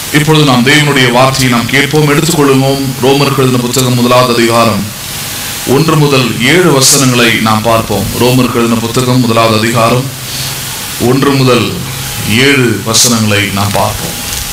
இப்பொழுது நாம் தேவனுடைய வார்த்தையை நாம் கேட்போம் எடுத்துக்கொள்ளுவோம் ரோமர் எழுதின புத்தகம் முதலாவது அதிகாரம் ஒன்று முதல் ஏழு வசனங்களை நாம் பார்ப்போம் ரோமர் எழுதின புத்தகம் முதலாவது அதிகாரம் ஒன்று முதல் ஏழு வசனங்களை நாம் பார்ப்போம்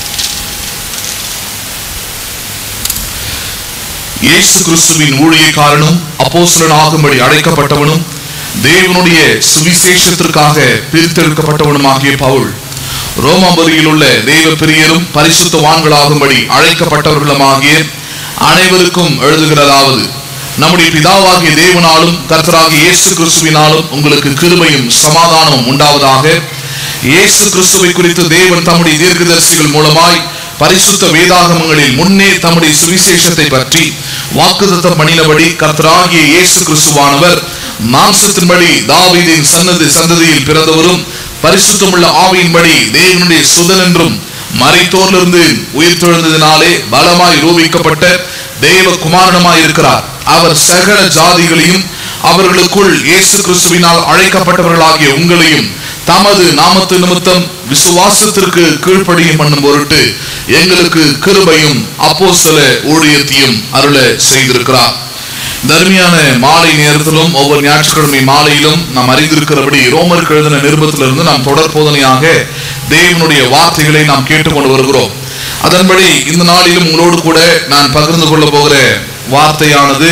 இயேசு கிறிஸ்துவின் ஊழியக்காரனும் அப்போஸ்தலனாகும்படி அழைக்கப்பட்டவனும் தேவனுடைய சுவிசேஷத்திற்காக பிரித்தெடுக்கப்பட்டவனுமாகிய பவுல் ரோமாபுரியில் உள்ள தேவ பிரியரும் பரிசுத்தவான்களாகும்படி அழைக்கப்பட்டவர்களுமாகிய அனைவருக்கும் எழுதுகிறதாவது நம்முடைய பிதாவாகிய தேவனாலும் கர்த்தராகிய இயேசு கிறிஸ்துவினாலும் உங்களுக்கு கிருபையும் சமாதானமும் உண்டாவதாக இயேசு கிறிஸ்துவை குறித்து தேவன் தம்முடைய தீர்க்கதரிசிகள் மூலமாய் பரிசுத்த வேதாகமங்களில் முன்னே தம்முடைய சுவிசேஷத்தை பற்றி வாக்குத்தத்தம் பண்ணினபடி கர்த்தராகிய இயேசு கிறிஸ்துவானவர் மாம்சத்தின்படி தாவீதின் சன்னதி சந்ததியில் பிறந்தவரும் பரிசுத்தமுள்ள ஆவியின்படி தேவனுடைய சுதன் என்றும் மறைத்தோரிலிருந்து உயிர் தெழுந்ததினாலே பலமாய் ரூபிக்கப்பட்ட தேவ குமாரனமாய் இருக்கிறார் அவர் சகல ஜாதிகளையும் அவர்களுக்குள் இயேசு கிறிஸ்துவினால் அழைக்கப்பட்டவர்களாகிய உங்களையும் தமது நாமத்து நிமித்தம் விசுவாசத்திற்கு கீழ்ப்படியும் பண்ணும் பொருட்டு எங்களுக்கு கிருபையும் அப்போஸ்தல ஊழியத்தையும் அருள செய்திருக்கிறார் தர்மியான மாலை நேரத்திலும் ஒவ்வொரு ஞாயிற்றுக்கிழமை மாலையிலும் நாம் அறிந்திருக்கிறபடி ரோமர் எழுதின நிருபத்திலிருந்து நாம் தொடர் போதனையாக தேவனுடைய வார்த்தைகளை நாம் கேட்டுக்கொண்டு வருகிறோம் அதன்படி இந்த நாளிலும் உங்களோடு கூட நான் பகிர்ந்து கொள்ள போகிற வார்த்தையானது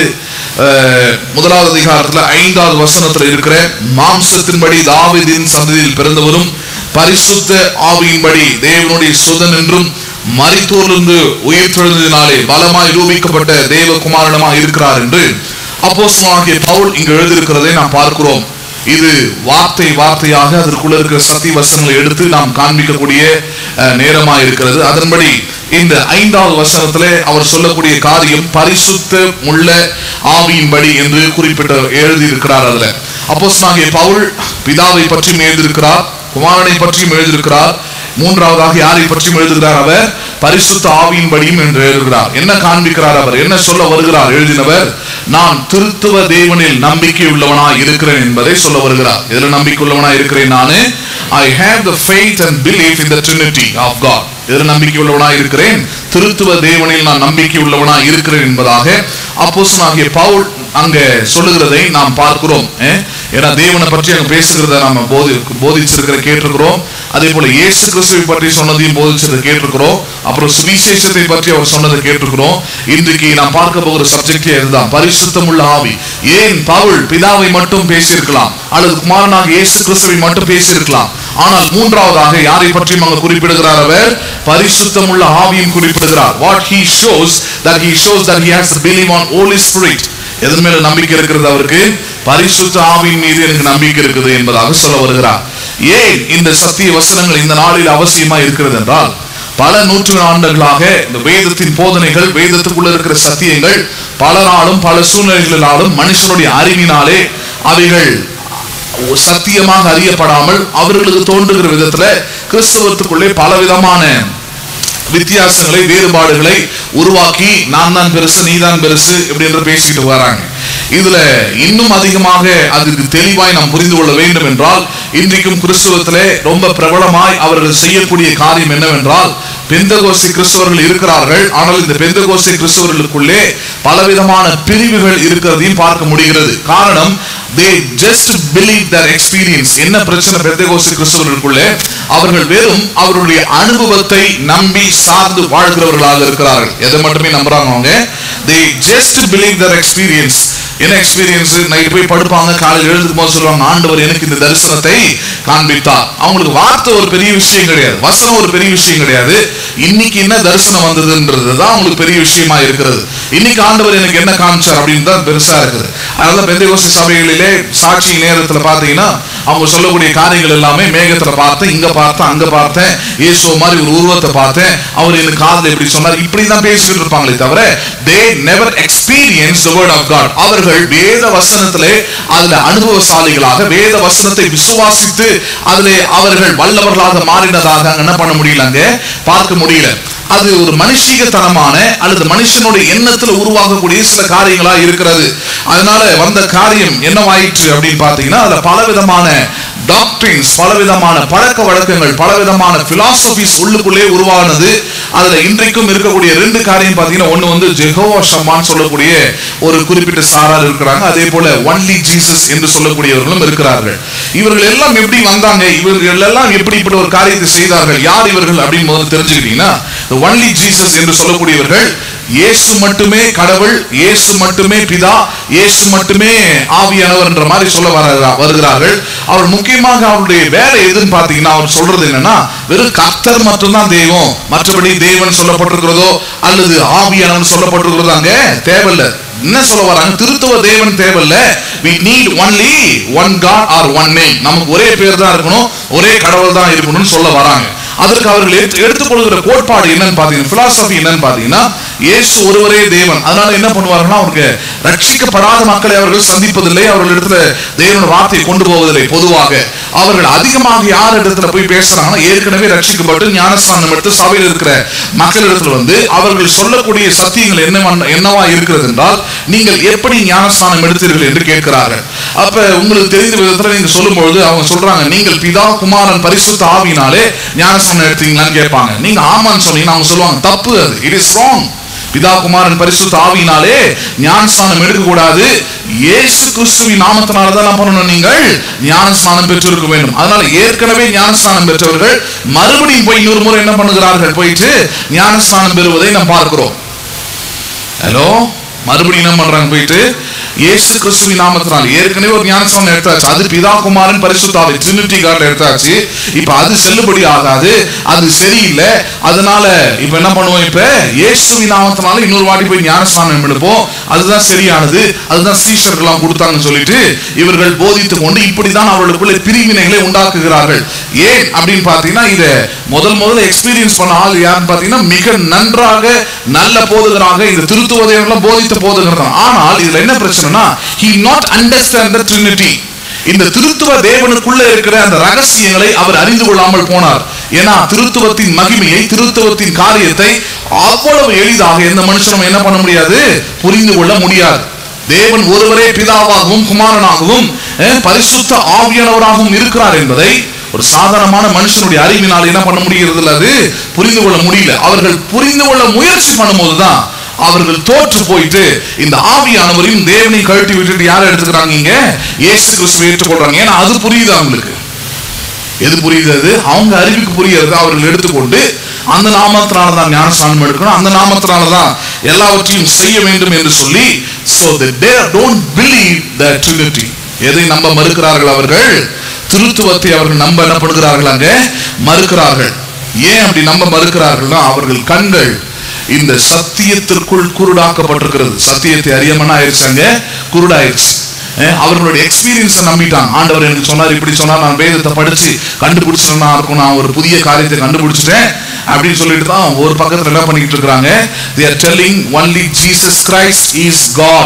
அஹ், முதலாவது அதிகாரத்துல ஐந்தாவது வசனத்துல இருக்கிற மாம்சத்தின்படி தாவீதின் சந்ததியில் பிறந்தவரும் பரிசுத்த ஆவியின்படி தேவனுடைய சுதன் என்றும் மரித்தோரிலிருந்து உயிர் தெழுந்ததினாலே பலமாய் ரூபிக்கப்பட்ட தேவகுமாரனமாய் இருக்கிறார் என்று அப்போஸ்தலனாகிய பவுல் இங்கு எழுதியிருக்கிறதை நாம் பார்க்கிறோம் இது வார்த்தை வார்த்தையாக அதற்குள்ள இருக்கிற சத்திய வசனங்களை எடுத்து நாம் காண்பிக்கக்கூடிய அஹ், நேரமாய் இருக்கிறது அதன்படி இந்த ஐந்தாவது வசனத்திலே அவர் சொல்லக்கூடிய காரியம் பரிசுத்த உள்ள ஆவியின்படி என்று குறிப்பிட்ட எழுதியிருக்கிறார் அதுல அப்போஸ்தலனாகிய பவுல் பிதாவை பற்றியும் எழுதியிருக்கிறார் குமாரனை பற்றியும் எழுதியிருக்கிறார் மூன்றாவதாக யாரை பற்றியும் எழுதுகிறார் அவர் பரிசுத்த ஆவியின்படியும் என்று எழுதுகிறார் என்ன காண்பிக்கிறார் அவர் என்ன சொல்ல வருகிறார் எழுதினவர் நான் திருத்துவ தேவனில் நம்பிக்கை உள்ளவனாய் இருக்கிறேன் என்பதை சொல்ல வருகிறார் எதுல நம்பிக்கை உள்ளவனாய் இருக்கிறேன் நானு I have the faith and belief in the Trinity of God எதில் நம்பிக்கை உள்ளவனாய் இருக்கிறேன் திருத்துவ தேவனில் நான் நம்பிக்கை உள்ளவனாய் இருக்கிறேன் என்பதாக அப்போஸ்தலனாகிய பவுல் அங்க சொல்லுகிறதை நாம் பார்க்கிறோம் eh? ஏன்னா தேவனை பற்றி அங்க பேசுகிறத நாம போதி போதிச்சிருக்கிற கேட்டிருக்கிறோம் அதே போல இயேசு கிறிஸ்துவை பற்றி சொன்னதையும் போதிச்சதை கேட்டிருக்கிறோம் அப்புறம் சுவிசேஷத்தை பற்றி அவர் சொன்னதை கேட்டிருக்கிறோம் இன்றைக்கு நாம் பார்க்க போகிற சப்ஜெக்ட் இதுதான் பரிசுத்தம் உள்ள ஆவி ஏன் பவுல் பிதாவை மட்டும் பேசியிருக்கலாம் அல்லது குமாரனாக இயேசு கிறிஸ்துவை மட்டும் பேசியிருக்கலாம் ஆனால் மூன்றாவதாக யாரை பற்றியும் அங்க குறிப்பிடுகிறார் அவர் பரிசுத்தம் உள்ள ஆவியும் குறிப்பிடுகிறார் what he shows that he shows that he has to believe on holy spirit எதன் மேல நம்பிக்கை இருக்கிறது அவருக்கு பரிசுத்த ஆவியின் மீது எனக்கு நம்பிக்கை இருக்குது என்பதாக சொல்ல வருகிறார் ஏன் இந்த சத்திய வசனங்கள் இந்த நாளில் அவசியமா இருக்கிறது என்றால் பல நூற்று ஆண்டுகளாக இந்த வேதத்தின் போதனைகள் வேதத்துக்குள்ள இருக்கிற சத்தியங்கள் பலராலும் பல சூழ்நிலைகளினாலும் மனுஷனுடைய அறிவினாலே அவைகள் சத்தியமாக அறியப்படாமல் அவர்களுக்கு தோன்றுகிற விதத்துல கிறிஸ்தவத்துக்குள்ளே பலவிதமான வித்தியாசங்களை வேறுபாடுகளை உருவாக்கி நான் தான் பெருசு நீ தான் பெருசு இப்படின்ற பேசிக்கிட்டு வராங்க இதுல இன்னும் அதிகமாக அதுக்கு தெளிவாய் நாம் புரிந்து கொள்ள வேண்டும் என்றால் இன்றைக்கும் கிறிஸ்துவத்திலே ரொம்ப பிரபலமாய் அவர்கள் செய்யக்கூடிய காரியம் என்னவென்றால் பெந்தகோஸ்தி கிறிஸ்தவர்கள் இருக்கிறார்கள் ஆனால் இந்த பெந்தகோஸ்தி கிறிஸ்தவர்களுக்குள்ளே பலவிதமான பிரிவுகள் இருக்கிறதையும் பார்க்க முடிகிறது காரணம் they just believe their experience என்ன பிரச்சனை பெந்தகோஸ்தி கிறிஸ்தவர்களுக்குள்ளே அவர்கள் வெறும் அவருடைய அனுபவத்தை நம்பி சார்ந்து வாழ்கிறவர்களாக இருக்கிறார்கள் எதை மட்டுமே நம்புறாங்க அவங்க they just believe their experience என்ன எக்ஸ்பீரியன்ஸ் நைட் போய் படுப்பாங்க காலையில் எழுதுக்கும் போது சொல்லுவாங்க ஆண்டவர் எனக்கு இந்த தரிசனத்தை காண்பித்தார் அவங்களுக்கு வார்த்தை ஒரு பெரிய விஷயம் கிடையாது வசனம் ஒரு பெரிய விஷயம் கிடையாது இன்னைக்கு என்ன தரிசனம் வந்ததுன்றது தான் அவங்களுக்கு பெரிய விஷயமா இருக்கிறது இன்னைக்கு ஆண்டவர் எனக்கு என்ன காமிச்சார் அப்படின்னு தான் பெருசா இருக்குது அதனால பெந்தைகோச சபைகளிலே சாட்சி நேரத்துல பாத்தீங்கன்னா அவங்க சொல்லக்கூடிய காரியங்கள் எல்லாமே மேகத்துல பார்த்தேன் இங்க பார்த்தேன் அங்க பார்த்தேன் இயேசு மாதிரி ஒரு உருவத்தை பார்த்தேன் அவர் எனக்கு காதுல எப்படி சொன்னார் இப்படி தான் பேசிட்டு இருப்பாங்களே தவிர they never experience the word of God அவர்கள் வேத வசனத்திலே அதுல அனுபவசாலிகளாக வேத வசனத்தை விசுவாசித்து அதிலே அவர்கள் வல்லவர்களாக மாறினதாக அங்க என்ன பண்ண முடியல அங்க பார்க்க முடியல அது ஒரு மனுஷீகத்தனமான அல்லது மனுஷனுடைய எண்ணத்துல உருவாகக்கூடிய சில காரியங்களா இருக்கிறது அதனால வந்த காரியம் என்னவாயிற்று அப்படின்னு பாத்தீங்கன்னா அதுல பலவிதமான டாக்டரின்ஸ் பலவிதமான பழக்க வழக்கங்கள் பலவிதமான பிலாசபிஸ் உள்ளுக்குள்ளே உருவானது அதுல இன்றைக்கும் இருக்கக்கூடிய ரெண்டு காரியம் பாத்தீங்கன்னா ஒண்ணு வந்து ஜெகோவா ஷம்மான்னு சொல்லக்கூடிய ஒரு குறிப்பிட்ட சாரார் இருக்கிறாங்க அதே போல ஒன்லி ஜீசஸ் என்று சொல்லக்கூடியவர்களும் இருக்கிறார்கள் இவர்கள் எல்லாம் எப்படி வந்தாங்க இவர்கள் எல்லாம் எப்படிப்பட்ட ஒரு காரியத்தை செய்தார்கள் யார் இவர்கள் அப்படின்னு முதல்ல தெரிஞ்சுக்கிட்டீங்கன்னா ஒன்லி ஜீசஸ் என்று சொல்லக்கூடியவர்கள் இயேசு மட்டுமே கடவுள் இயேசு மட்டுமே பிதா இயேசு மட்டுமே ஆவியானவர் என்ற மாதிரி சொல்ல வர- வருகிறார்கள் அவர் முக்கியமாக அவருடைய வேலை எதுன்னு பாத்தீங்கன்னா அவர் சொல்றது என்னன்னா வெறும் கர்த்தர் மட்டும்தான் தெய்வம் மற்றபடி தேவன் சொல்லப்பட்டிருக்கிறதோ அல்லது ஆவியானவன் சொல்லப்பட்டிருக்கிறதோ அங்க தேவையில்லை என்ன சொல்ல வராங்க திருத்துவ தேவன் தேவையில்ல we need only one god or one name நமக்கு ஒரே பேர் தான் இருக்கணும் ஒரே கடவுள் தான் இருக்கணும்னு சொல்ல வராங்க அதற்கு அவர்கள் எடுத்து- எடுத்துக்கொள்கிற கோட்பாடு என்னன்னு பாத்தீங்கன்னா பிலாசபி என்னன்னு பாத்தீங்கன்னா இயேசு ஒருவரே தேவன் அதனால என்ன பண்ணுவாருன்னா அவருக்கு ரட்சிக்கப்படாத மக்களை அவர்கள் சந்திப்பதில்லை அவர்கள் இடத்துல தேவனோட வார்த்தையை கொண்டு போவதில்லை பொதுவாக அவர்கள் அதிகமாக யார் இடத்துல போய் பேசுறாங்கன்னா ஏற்கனவே ரட்சிக்கப்பட்டு ஞானஸ்தானம் எடுத்து சபையில் இருக்கிற மக்களிடத்துல வந்து அவர்கள் சொல்லக்கூடிய சத்தியங்கள் என்ன என்னவா இருக்கிறது என்றால் நீங்கள் எப்படி ஞானஸ்தானம் எடுத்தீர்கள் என்று கேட்கிறார்கள் அப்ப உங்களுக்கு தெரிந்த விதத்துல நீங்க சொல்லும்பொழுது அவங்க சொல்றாங்க நீங்கள் பிதா குமாரன் பரிசுத்த ஆவினாலே ஞானஸ்தானம் எடுத்தீங்களான்னு கேட்பாங்க நீங்க ஆமான்னு சொன்னீங்கன்னா அவங்க சொல்லுவாங்க தப்பு அது இட் இஸ் ராங் பிதா குமாரன் பரிசுத்த ஆவியினாலே ஞானஸ்தானம் எடுக்க கூடாது இயேசு கிறிஸ்துவின் நாமத்தினால தான் என்ன பண்ணணும் நீங்கள் ஞானஸ்நானம் பெற்றிருக்க வேண்டும் அதனால ஏற்கனவே ஞானஸ்நானம் பெற்றவர்கள் மறுபடியும் போய் இன்னொரு முறை என்ன பண்ணுகிறார்கள் போயிட்டு ஞானஸ்நானம் பெறுவதை நாம் பார்க்கிறோம் ஹலோ மறுபடியும் என்ன பண்றாங்க போயிட்டு இயேசு கிறிஸ்துவின் நாமத்தினால் ஏற்கனவே ஒரு ஞானஸ்நானம் எடுத்தாச்சு அது பிதா குமாரன் பரிசுத்தாவை ட்ரினிட்டி கார்டு எடுத்தாச்சு இப்ப அது செல்லுபடி ஆகாது அது சரியில்லை அதனால இப்ப என்ன பண்ணுவோம் இப்ப இயேசுவின் நாமத்தினால இன்னொரு வாட்டி போய் ஞானஸ்நானம் எடுப்போம் அதுதான் சரியானது அதுதான் சீஷர்கள்லாம் கொடுத்தாங்கன்னு சொல்லிட்டு இவர்கள் போதித்துக் கொண்டு இப்படிதான் அவர்களுக்குள்ள பிரிவினைகளை உண்டாக்குகிறார்கள் ஏன் அப்படின்னு பாத்தீங்கன்னா இத முதல் முதல்ல எக்ஸ்பீரியன்ஸ் பண்ண ஆள் யாருன்னு பாத்தீங்கன்னா மிக நன்றாக நல்ல போதுகராக இந்த திருத்துவதையெல்லாம் போதித்த போதுகர் தான் ஆனால் இதுல என்ன பிரச்சனைனா he not understand the trinity இந்த திருத்துவ தேவனுக்குள்ள இருக்கிற அந்த ரகசியங்களை அவர் அறிந்து கொள்ளாமல் போனார் ஏன்னா திருத்துவத்தின் மகிமையை திருத்துவத்தின் காரியத்தை அவ்வளவு எளிதாக எந்த மனுஷனும் என்ன பண்ண முடியாது புரிந்து கொள்ள முடியாது தேவன் ஒருவரே பிதாவாகவும் குமாரனாகவும் அஹ், பரிசுத்த ஆவியானவராகவும் இருக்கிறார் என்பதை ஒரு சாதாரணமான மனுஷனுடைய அறிவினால் என்ன பண்ண முடிகிறது இல்ல அது புரிந்து கொள்ள முடியல அவர்கள் புரிந்து கொள்ள முயற்சி பண்ணும்போது தான் அவர்கள் தோற்று போயிட்டு இந்த ஆவியானவரையும் தேவனையும் கழட்டி விட்டுட்டு யாரை எடுத்துக்கிறாங்க இங்க இயேசு கிறிஸ்துவை ஏற்றுக்கொள்றாங்க ஏன்னா அது புரியுது அவங்களுக்கு எது புரியுது அது அவங்க அறிவுக்கு புரியுறது அவர்கள் எடுத்துக்கொண்டு அந்த நாமத்தினால தான் ஞானஸ்நானம் எடுக்கணும் அந்த நாமத்தினால தான் எல்லாவற்றையும் செய்ய வேண்டும் என்று சொல்லி so that they don't believe the trinity எதை நம்ப மறுக்கிறார்கள் அவர்கள் திருத்துவத்தை அவர்கள் நம்ப என்ன பண்ணுகிறார்கள் அங்க மறுக்கிறார்கள் ஏன் அப்படி நம்ப மறுக்கிறார்கள்னா அவர்கள் கண்கள் இந்த சத்தியத்திற்குள் குருடாக்கப்பட்டிருக்கிறது சத்தியத்தை அறியாமனா ஆயிடுச்சாங்க குருடாயிருச்சு அஹ் அவர்களுடைய எக்ஸ்பீரியன்ஸை நம்பிட்டான் ஆண்டவர் எனக்கு சொன்னார் இப்படி சொன்னார் நான் வேதத்தை படிச்சு கண்டுபிடிச்சிட்டேன்னா இருக்கும் நான் ஒரு புதிய காரியத்தை கண்டுபிடிச்சிட்டேன் அப்படின்னு சொல்லிட்டு தான் ஒரு பக்கத்துல என்ன பண்ணிட்டு இருக்காங்க they are telling only jesus christ is god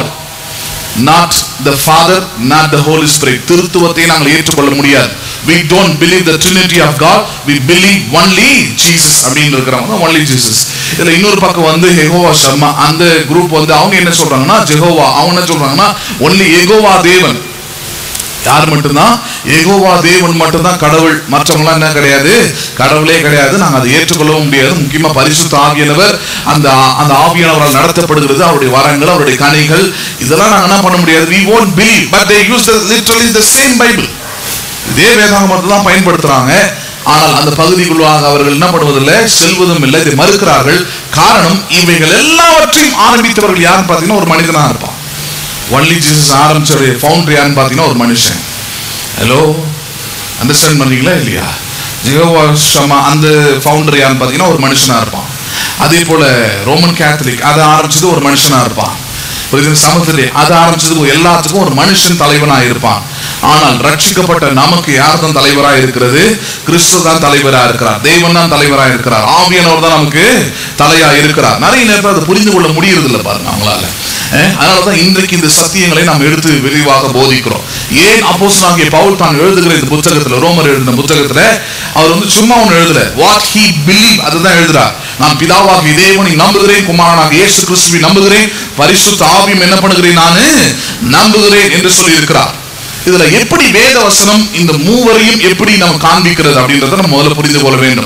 not the father not the holy spirit திருத்துவத்தை நாங்கள் ஏற்றுக்கொள்ள முடியாது we don't believe the trinity of god we believe only jesus அப்படின்னு இருக்கிறவங்க தான் only jesus இதுல இன்னொரு பக்கம் வந்து எகோவா சர்மா அந்த குரூப் வந்து அவங்க என்ன சொல்றாங்கன்னா ஜெகோவா அவங்க என்ன சொல்றாங்கன்னா only எகோவா தேவன் யார் மட்டும்தான் எகோவா தேவன் மட்டும்தான் கடவுள் மற்றவங்களாம் என்ன கிடையாது கடவுளே கிடையாது நாங்க அதை ஏற்றுக்கொள்ளவும் முடியாது முக்கியமா பரிசுத்த ஆவியானவர் அந்த அந்த ஆவியானவரால் நடத்தப்படுகிறது அவருடைய வரங்கள் அவருடைய கனிகள் இதெல்லாம் நாங்க என்ன பண்ண முடியாது we won't believe but they use the literally the same bible இதே வேதாகமத்தை தான் பயன்படுத்துறாங்க ஆனால் அந்த பகுதிக்குள்ளாக அவர்கள் என்ன பண்ணுவதில்லை செல்வதும் இல்லை இதை மறுக்கிறார்கள் காரணம் இவைகள் எல்லாவற்றையும் ஆரம்பித்தவர்கள் யாருன்னு பார்த்தீங்கன்னா ஒரு மனிதனா இருப்பான் ஒன்லி ஜீசஸ் ஆரம்பிச்ச ஃபவுண்டர் யாருன்னு பார்த்தீங்கன்னா ஒரு மனுஷன் ஹலோ அண்டர்ஸ்டாண்ட் பண்ணீங்களா இல்லையா ஜெகோவா ஷமா அந்த ஃபவுண்டர் யாருன்னு பார்த்தீங்கன்னா ஒரு மனுஷனா இருப்பான் அதே போல ரோமன் கேத்தலிக் அதை ஆரம்பிச்சது ஒரு மனுஷனா இருப்பான் புரியுது சமத்துலே அதை ஆரம்பிச்சது எல்லாத்துக்கும் ஒரு மனுஷன் தலைவனா இருப்பான் ஆனால் ரட்சிக்கப்பட்ட நமக்கு யார் தான் தலைவரா இருக்கிறது கிறிஸ்து தான் தலைவரா இருக்கிறார் தேவன் தான் தலைவரா இருக்கிறார் ஆவியானவர் தான் நமக்கு தலையா இருக்கிறார் நிறைய நேரத்தில் அதை புரிந்து கொள்ள முடியறது இல்லை பாருங்க அவங்களால அஹ், அதனாலதான் இன்றைக்கு இந்த சத்தியங்களை நாம் எடுத்து விரிவாக போதிக்கிறோம் ஏன் அப்போஸ்தலனாகிய பவுல் தான் எழுதுகிற இந்த புத்தகத்துல ரோமர் எழுதின புத்தகத்துல அவர் வந்து சும்மா ஒன்று எழுதல வாட் ஹி பிலீவ் அதுதான் எழுதுறார் நான் பிதாவாகிய தேவனை நம்புகிறேன் குமாரனாக இயேசு கிறிஸ்துவை நம்புகிறேன் பரிசுத்த ஆவியும் என்ன பண்ணுகிறேன் நானு நம்புகிறேன் என்று சொல்லி இருக்கிறார் இதுல எப்படி வேத வசனம் இந்த மூவரையும் எப்படி நம்ம காண்பிக்கிறது அப்படின்றத நம்ம முதல்ல புரிந்து கொள்ள வேண்டும்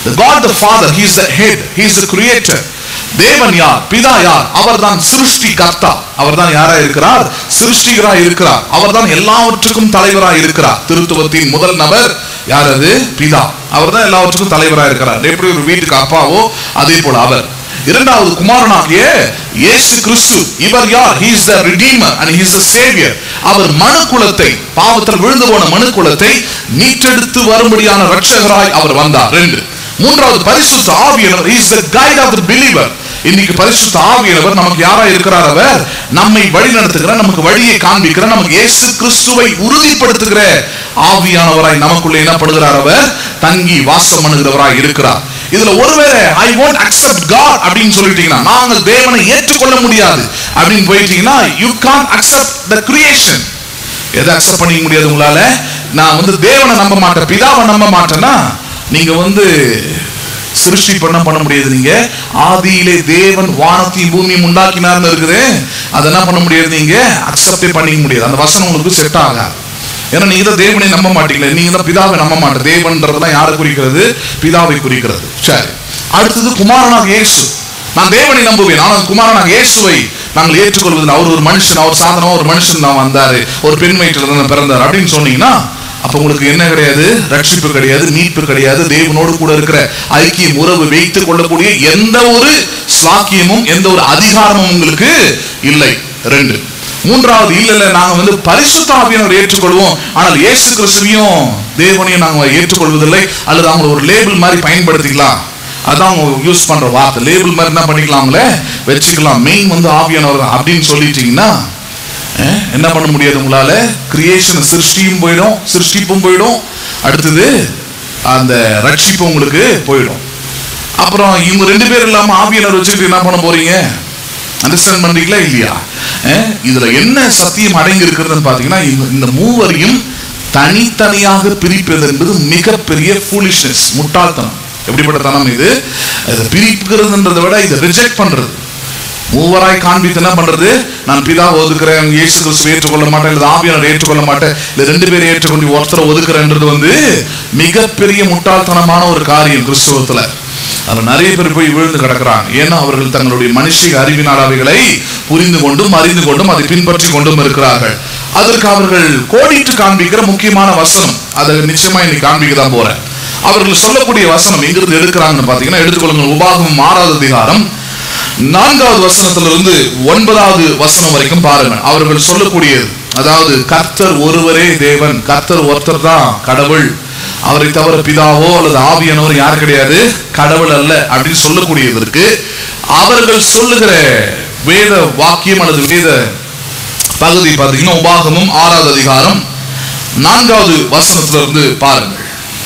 The God the Father, He is the head, He is the creator. தேவன் யார் பிதா யார் அவர்தான் சிருஷ்டி கர்த்தா அவர்தான் யாரா இருக்கிறார் சிருஷ்டிகராய் இருக்கிறார் அவர்தான் எல்லாவற்றுக்கும் தலைவராய் இருக்கிறார் திருத்துவத்தின் முதல் நபர் யார் அது பிதா அவர்தான் எல்லாவற்றுக்கும் தலைவராய் இருக்கிறார் எப்படி ஒரு வீட்டுக்கு அப்பாவோ அதே போல அவர் இரண்டாவது குமாரனாகிய இயேசு கிறிஸ்து இவர் யார் he is the redeemer and he is the savior அவர் மனு குலத்தை பாவத்தில் விழுந்து போன மனு குலத்தை மீட்டெடுத்து வரும்படியான ரட்சகராய் அவர் வந்தார் ரெண்டு மூன்றாவது பரிசுத்த ஆவியானவர் he is the guide of the believer இன்னைக்கு பரிசுத்த ஆவியானவர் நமக்கு யாரா இருக்கிறார் அவர் நம்மை வழி நடத்துகிறார் நமக்கு வழியை காண்பிக்கிறார் நமக்கு இயேசு கிறிஸ்துவை உறுதிப்படுத்துகிற ஆவியானவராய் நமக்குள்ள என்னப்படுகிறார் அவர் தங்கி வாசம் பண்ணுகிறவராய் இருக்கிறார் இதுல ஒருவேளை ஐ won't accept God அப்படின்னு சொல்லிட்டீங்கன்னா நாங்கள் தேவனை ஏற்றுக்கொள்ள முடியாது அப்படின்னு போயிட்டீங்கன்னா you can't accept the creation எதை அக்செப்ட் பண்ணிக்க முடியாது உங்களால நான் வந்து தேவனை நம்ப மாட்டேன் பிதாவை நம்ப மாட்டேன்னா நீங்க வந்து சிருஷ்டி பண்ண பண்ண முடியாது நீங்க ஆதியிலே தேவன் வானத்தையும் பூமியும் உண்டாக்கினார்னு இருக்குது அதை என்ன பண்ண முடியாது நீங்க அக்செப்டே பண்ணிக்க முடியாது அந்த வசனம் உங்களுக்கு செட் ஆகாது ஏன்னா நீங்க தான் தேவனை நம்ப மாட்டீங்களே நீங்க தான் பிதாவை நம்ப மாட்டேன் தேவன்றதெல்லாம் யாரை குறிக்கிறது பிதாவை குறிக்கிறது சரி அடுத்தது குமாரனாக இயேசு நான் தேவனை நம்புவேன் ஆனால் குமாரனாக இயேசுவை நாங்கள் ஏற்றுக்கொள்வதில் அவர் ஒரு மனுஷன் அவர் சாதனமா ஒரு மனுஷன் தான் வந்தாரு ஒரு பெண் வயிற்றில் தான் பிறந்தார் அப்படின்னு சொன்னீங்கன்னா அப்ப உங்களுக்கு என்ன கிடையாது ரட்சிப்பு கிடையாது மீட்பு கிடையாது தேவனோடு கூட இருக்கிற ஐக்கியம் உறவு வைத்துக் கொள்ளக்கூடிய எந்த ஒரு சாக்கியமும் எந்த ஒரு அதிகாரமும் உங்களுக்கு இல்லை ரெண்டு மூன்றாவது இல்ல இல்ல நாங்க வந்து பரிசுத்த ஆவியானவர் ஏற்றுக்கொள்வோம் ஆனால் இயேசு கிறிஸ்துவையும் தேவனையும் நாங்க ஏற்றுக்கொள்வதில்லை அல்லது அவங்க ஒரு லேபிள் மாதிரி பயன்படுத்திக்கலாம் அதான் அவங்க யூஸ் பண்ற வார்த்தை லேபிள் மாதிரி என்ன பண்ணிக்கலாம்ல வச்சுக்கலாம் மெயின் வந்து ஆவியானவர் தான் அப்படின்னு சொல்லிட்டீங்கன்னா அஹ், என்ன பண்ண முடியாது உங்களால கிரியேஷன் சிருஷ்டியும் போயிடும் சிருஷ்டிப்பும் போயிடும் அடுத்தது அந்த ரட்சிப்பு உங்களுக்கு போயிடும் அப்புறம் இவங்க ரெண்டு பேர் இல்லாம ஆவியானவர் வச்சுக்கிட்டு என்ன பண்ண போறீங்க அண்டர்ஸ்டாண்ட் பண்றீங்களா இல்லையா அஹ், இதுல என்ன சத்தியம் அடங்கி இருக்கிறதுன்னு பாத்தீங்கன்னா இந்த- இந்த மூவரையும் தனித்தனியாக பிரிப்பது என்பது மிகப்பெரிய foolishness முட்டாள்தனம் எப்படிப்பட்ட தனம் இது இதை பிரிக்கிறதுன்றதை விட இதை ரிஜெக்ட் பண்றது மூவராய் காண்பித்து என்ன பண்றது நான் பிதா ஒதுக்குறேன் இயேசு கிறிஸ்துவை ஏற்றுக்கொள்ள மாட்டேன் இல்ல ஆவியானவர் ஏற்றுக்கொள்ள மாட்டேன் இல்ல ரெண்டு பேரை ஏற்றுக்கொண்டு ஒருத்தரை ஒதுக்குறேன்றது வந்து மிகப்பெரிய முட்டாள்தனமான ஒரு காரியம் கிறிஸ்துவத்துல அதுல நிறைய பேர் போய் விழுந்து கிடக்குறாங்க ஏன்னா அவர்கள் தங்களுடைய மனுஷிக அறிவினால் அவைகளை புரிந்து கொண்டும் அறிந்து கொண்டும் அதை பின்பற்றி கொண்டும் இருக்கிறார்கள் அதற்கு அவர்கள் கோடிட்டு காண்பிக்கிற முக்கியமான வசனம் அதை நிச்சயமா இன்னைக்கு காண்பிக்க தான் போறேன் அவர்கள் சொல்லக்கூடிய வசனம் எங்கிருந்து எடுக்கிறாங்கன்னு பாத்தீங்கன்னா எடுத்துக்கொள்ளுங்கள் உபாகம் ஆறாவது அதிகாரம் நான்காவது வசனத்திலிருந்து ஒன்பதாவது வசனம் வரைக்கும் பாருங்கள் அவர்கள் சொல்லக்கூடியது அதாவது கர்த்தர் ஒருவரே தேவன் கர்த்தர் ஒருத்தர் தான் கடவுள் அவரை தவிர பிதாவோ அல்லது ஆவியானவர் யார் கிடையாது கடவுள் அல்ல அப்படின்னு சொல்லக்கூடியதற்கு அவர்கள் சொல்லுகிற வேத வாக்கியம் அல்லது வேத பகுதி பார்த்தீங்கன்னா உபாகமும் ஆறாவது அதிகாரம் நான்காவது வசனத்திலிருந்து பாருங்கள்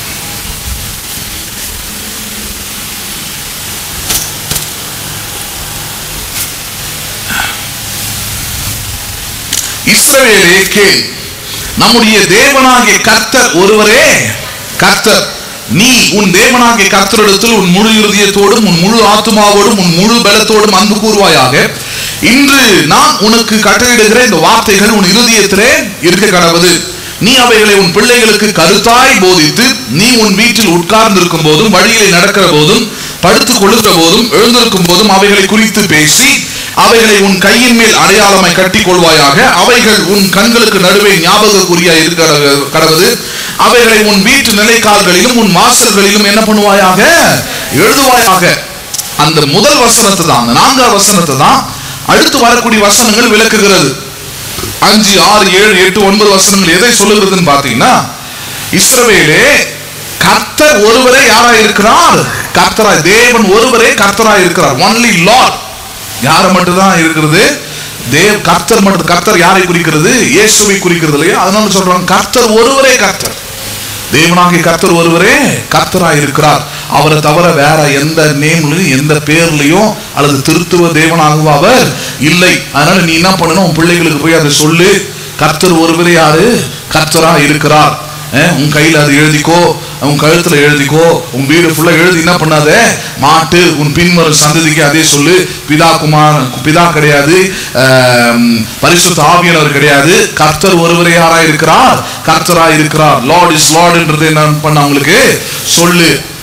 இஸ்ரவேலே கேள் நம்முடைய தேவனாகிய கர்த்தர் ஒருவரே கர்த்தர் நீ உன் தேவனாகிய கர்த்தரிடத்தில் உன் முழு இருதயத்தோடும் உன் முழு ஆத்துமாவோடும் உன் முழு பலத்தோடும் அன்பு கூறுவாயாக இன்று நான் உனக்கு கட்டளையிடுகிற இந்த வார்த்தைகள் உன் இருதயத்திலே இருக்க கடவுது நீ அவைகளை உன் பிள்ளைகளுக்கு கருத்தாய் போதித்து நீ உன் வீட்டில் உட்கார்ந்திருக்கும் போதும் வழியிலே நடக்கிற போதும் படுத்துக் கொள்ளுகிற போதும் எழுந்திருக்கும் போதும் அவைகளை குறித்து பேசி அவைகளை உன் கையின் மேல் அடையாளமாய் கட்டிக் கொள்வாயாக அவைகள் உன் கண்களுக்கு நடுவே ஞாபக குறியா இருக்க கடவுது அவைகளை உன் வீட்டு நிலைக்கால்களிலும் உன் வாசல்களிலும் என்ன பண்ணுவாயாக எழுதுவாயாக அந்த முதல் வசனத்தை தான் அந்த நான்காவது வசனத்தை தான் அடுத்து வரக்கூடிய வசனங்கள் விளக்குகிறது அஞ்சு ஆறு ஏழு எட்டு ஒன்பது வசனங்கள் எதை சொல்லுகிறதுன்னு பாத்தீங்கன்னா இஸ்ரவேலே கர்த்தர் ஒருவரே யாரா இருக்கிறார் கர்த்தராய் தேவன் ஒருவரே கர்த்தராய் இருக்கிறார் ஒன்லி லார்ட் யாரை மட்டும் தான் இருக்கிறது தேவ் கர்த்தர் மட்டும் கர்த்தர் யாரை குறிக்கிறது இயேசுவை குறிக்கிறது இல்லையா அதனால சொல்றாங்க கர்த்தர் ஒருவரே கர்த்தர் தேவனாகிய கர்த்தர் ஒருவரே கர்த்தராய் இருக்கிறார் அவரை தவிர வேற எந்த நேம்லயும் எந்த பேர்லயும் அல்லது திருத்துவ தேவனாகவும் அவர் இல்லை அதனால நீ என்ன பண்ணணும் உன் பிள்ளைகளுக்கு போய் அதை சொல்லு கர்த்தர் ஒருவரே யாரு கர்த்தரா இருக்கிறார் அஹ் உன் கையில அது எழுதிக்கோ உன் கழுத்துல எழுதிக்கோ உன் வீடு ஃபுல்லா எழுதி என்ன பண்ணாத மாட்டு உன் பின்வரும் சந்ததிக்கு அதே சொல்லு பிதா குமார் பிதா கிடையாது ஆம், பரிசுத்த ஆவியானவர் கிடையாது கர்த்தர் ஒருவரே யாரா இருக்கிறார் கர்த்தரா இருக்கிறார் லார்ட் இஸ் லார்ட்ன்றது என்ன பண்ண அவங்களுக்கு சொல்லு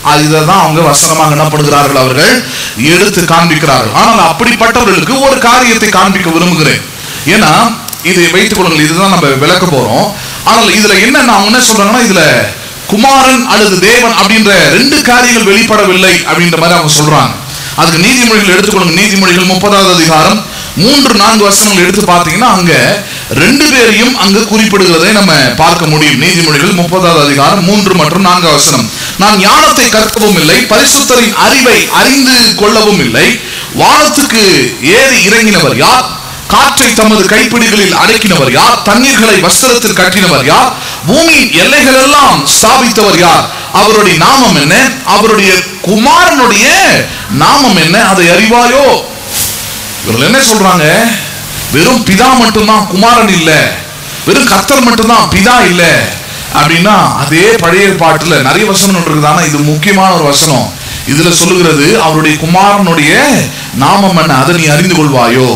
இதை தான் அவங்க வசனமாக என்ன பண்ணுகிறார்கள் அவர்கள் எடுத்து காண்பிக்கிறார்கள் ஆனால் அப்படிப்பட்டவர்களுக்கு ஒரு காரியத்தை காண்பிக்க விரும்புகிறேன் ஏன்னா இதை வைத்துக் கொள்ளுங்கள் இதுதான் நம்ம விளக்க போறோம் ஆனால் இதுல என்ன நான் என்ன சொல்றாங்கன்னா இதுல குமாரன் அல்லது தேவன் அப்படின்ற ரெண்டு காரியங்கள் வெளிப்படவில்லை அப்படின்ற மாதிரி அவங்க சொல்றாங்க அதுக்கு நீதிமொழிகள் எடுத்துக்கொள்ளுங்க நீதிமொழிகள் முப்பதாவது அதிகாரம் மூன்று நான்கு வசனங்கள் எடுத்து பார்த்தீங்கன்னா அங்க ரெண்டு பேரையும் அங்கு குறிப்பிடுகிறதை நம்ம பார்க்க முடியும் நீதிமொழிகள் முப்பதாவது அதிகாரம் மூன்று மற்றும் நான்கு வசனம் நான் ஞானத்தை கற்கவும் இல்லை பரிசுத்தரின் அறிவை அறிந்து கொள்ளவும் இல்லை வானத்துக்கு ஏறி இறங்கினவர் யார் காற்றை தமது கைப்பிடிகளில் அடக்கினவர் யார் தண்ணீர்களை வஸ்திரத்தில் கட்டினவர் யார் பூமியின் எல்லைகள் எல்லாம் ஸ்தாபித்தவர் யார் அவருடைய நாமம் என்ன அவருடைய குமாரனுடைய நாமம் என்ன அதை அறிவாயோ இவர்கள் என்ன சொல்றாங்க வெறும் பிதா மட்டும்தான் குமாரன் இல்ல வெறும் கர்த்தர் மட்டும்தான் பிதா இல்ல அப்படின்னா அதே பழைய பாட்டுல நிறைய வசனம் இருக்குது ஆனா இது முக்கியமான ஒரு வசனம் இதுல சொல்லுகிறது அவருடைய குமாரனுடைய நாமம் என்ன அதை நீ அறிந்து கொள்வாயோ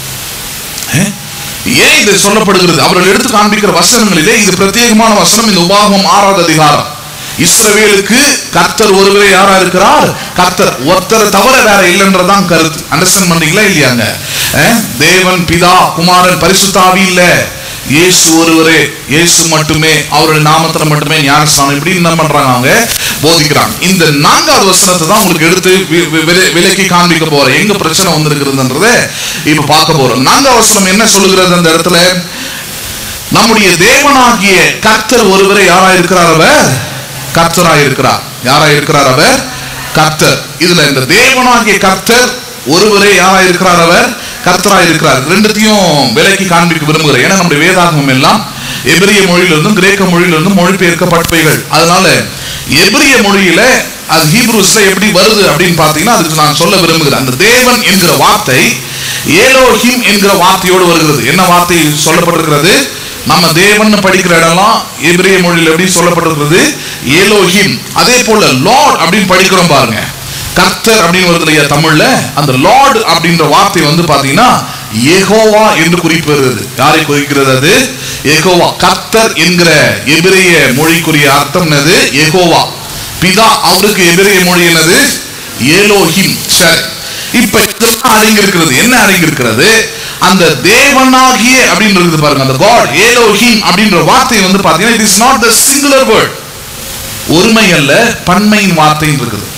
அஹ்? ஏன் இது சொல்லப்படுகிறது அவர்கள் எடுத்து காண்பிக்கிற வசனங்களிலே இது பிரத்யேகமான வசனம் இந்த உபாகமம் ஆறாவது அதிகாரம் இஸ்ரவேலுக்கு கர்த்தர் ஒருவரே யாரா இருக்கிறார் கர்த்தர் ஒருத்தரை தவிர வேற இல்லைன்றதான் கருத்து அண்டர்ஸ்டாண்ட் பண்றீங்களா இல்லையாங்க அஹ்? தேவன் பிதா குமாரன் பரிசுத்தாவி இல்ல இயேசு ஒருவரே இயேசு மட்டுமே அவருடைய நாமத்துல மட்டுமே ஞானஸ்தானம் இப்படி என்ன பண்றாங்க அவங்க போதிக்கிறாங்க இந்த நான்காவது வசனத்தை தான் உங்களுக்கு எடுத்து வி- வி- விலை- விலக்கி காண்பிக்க போறேன் எங்க பிரச்சனை வந்திருக்கிறதுன்றத இப்ப பார்க்க போறோம் நான்காவது வசனம் என்ன சொல்லுகிறது அந்த இடத்துல நம்முடைய தேவனாகிய கர்த்தர் ஒருவரை யாரா இருக்கிறார் அவர் கர்த்தராய் இருக்கிறார் யாரா இருக்கிறார் அவர் கர்த்தர் இதுல இந்த தேவனாகிய கர்த்தர் ஒருவரே யாரா இருக்கிறார் அவர் கர்த்தராய் இருக்கிறார் ரெண்டுத்தையும் விலைக்கு காண்பிக்க விரும்புகிறேன் ஏன்னா நம்முடைய வேதாகமம் எல்லாம் எபிரிய மொழியிலிருந்தும் கிரேக்க மொழியிலிருந்தும் மொழிபெயர்க்கப்பட்டவைகள் அதனால எபிரிய மொழியில அது ஹீப்ரூஸ்ல எப்படி வருது அப்படின்னு பாத்தீங்கன்னா அதுக்கு நான் சொல்ல விரும்புகிறேன் அந்த தேவன் என்கிற வார்த்தை ஏலோஹிம் என்கிற வார்த்தையோடு வருகிறது என்ன வார்த்தை சொல்லப்பட்டிருக்கிறது நம்ம தேவன் படிக்கிற இடம்லாம் எபிரேய மொழியில் எப்படி சொல்லப்பட்டிருக்கிறது ஏலோஹிம் அதே போல லார்ட் அப்படின்னு படிக்கிறோம் பாருங்க கர்த்தர் அப்படின்னு வருது இல்லையா தமிழ்ல அந்த லார்ட் அப்படின்ற வார்த்தை வந்து பாத்தீங்கன்னா ஏகோவா என்று குறிப்பிடுகிறது யாரை குறிக்கிறது அது ஏகோவா கர்த்தர் என்கிற எபிரேய மொழிக்குரிய அர்த்தம் என்னது ஏகோவா பிதா அவருக்கு எபிரேய மொழி என்னது ஏலோஹிம் சரி இப்ப இதெல்லாம் அடங்கி இருக்கிறது என்ன அடங்கி இருக்கிறது அந்த தேவனாகிய அப்படின்னு இருக்குது பாருங்க அந்த காட் ஏலோஹிம் அப்படின்ற வார்த்தை வந்து பாத்தீங்கன்னா it is not the singular word ஒருமை அல்ல பன்மையின் வார்த்தைன்னு இருக்குது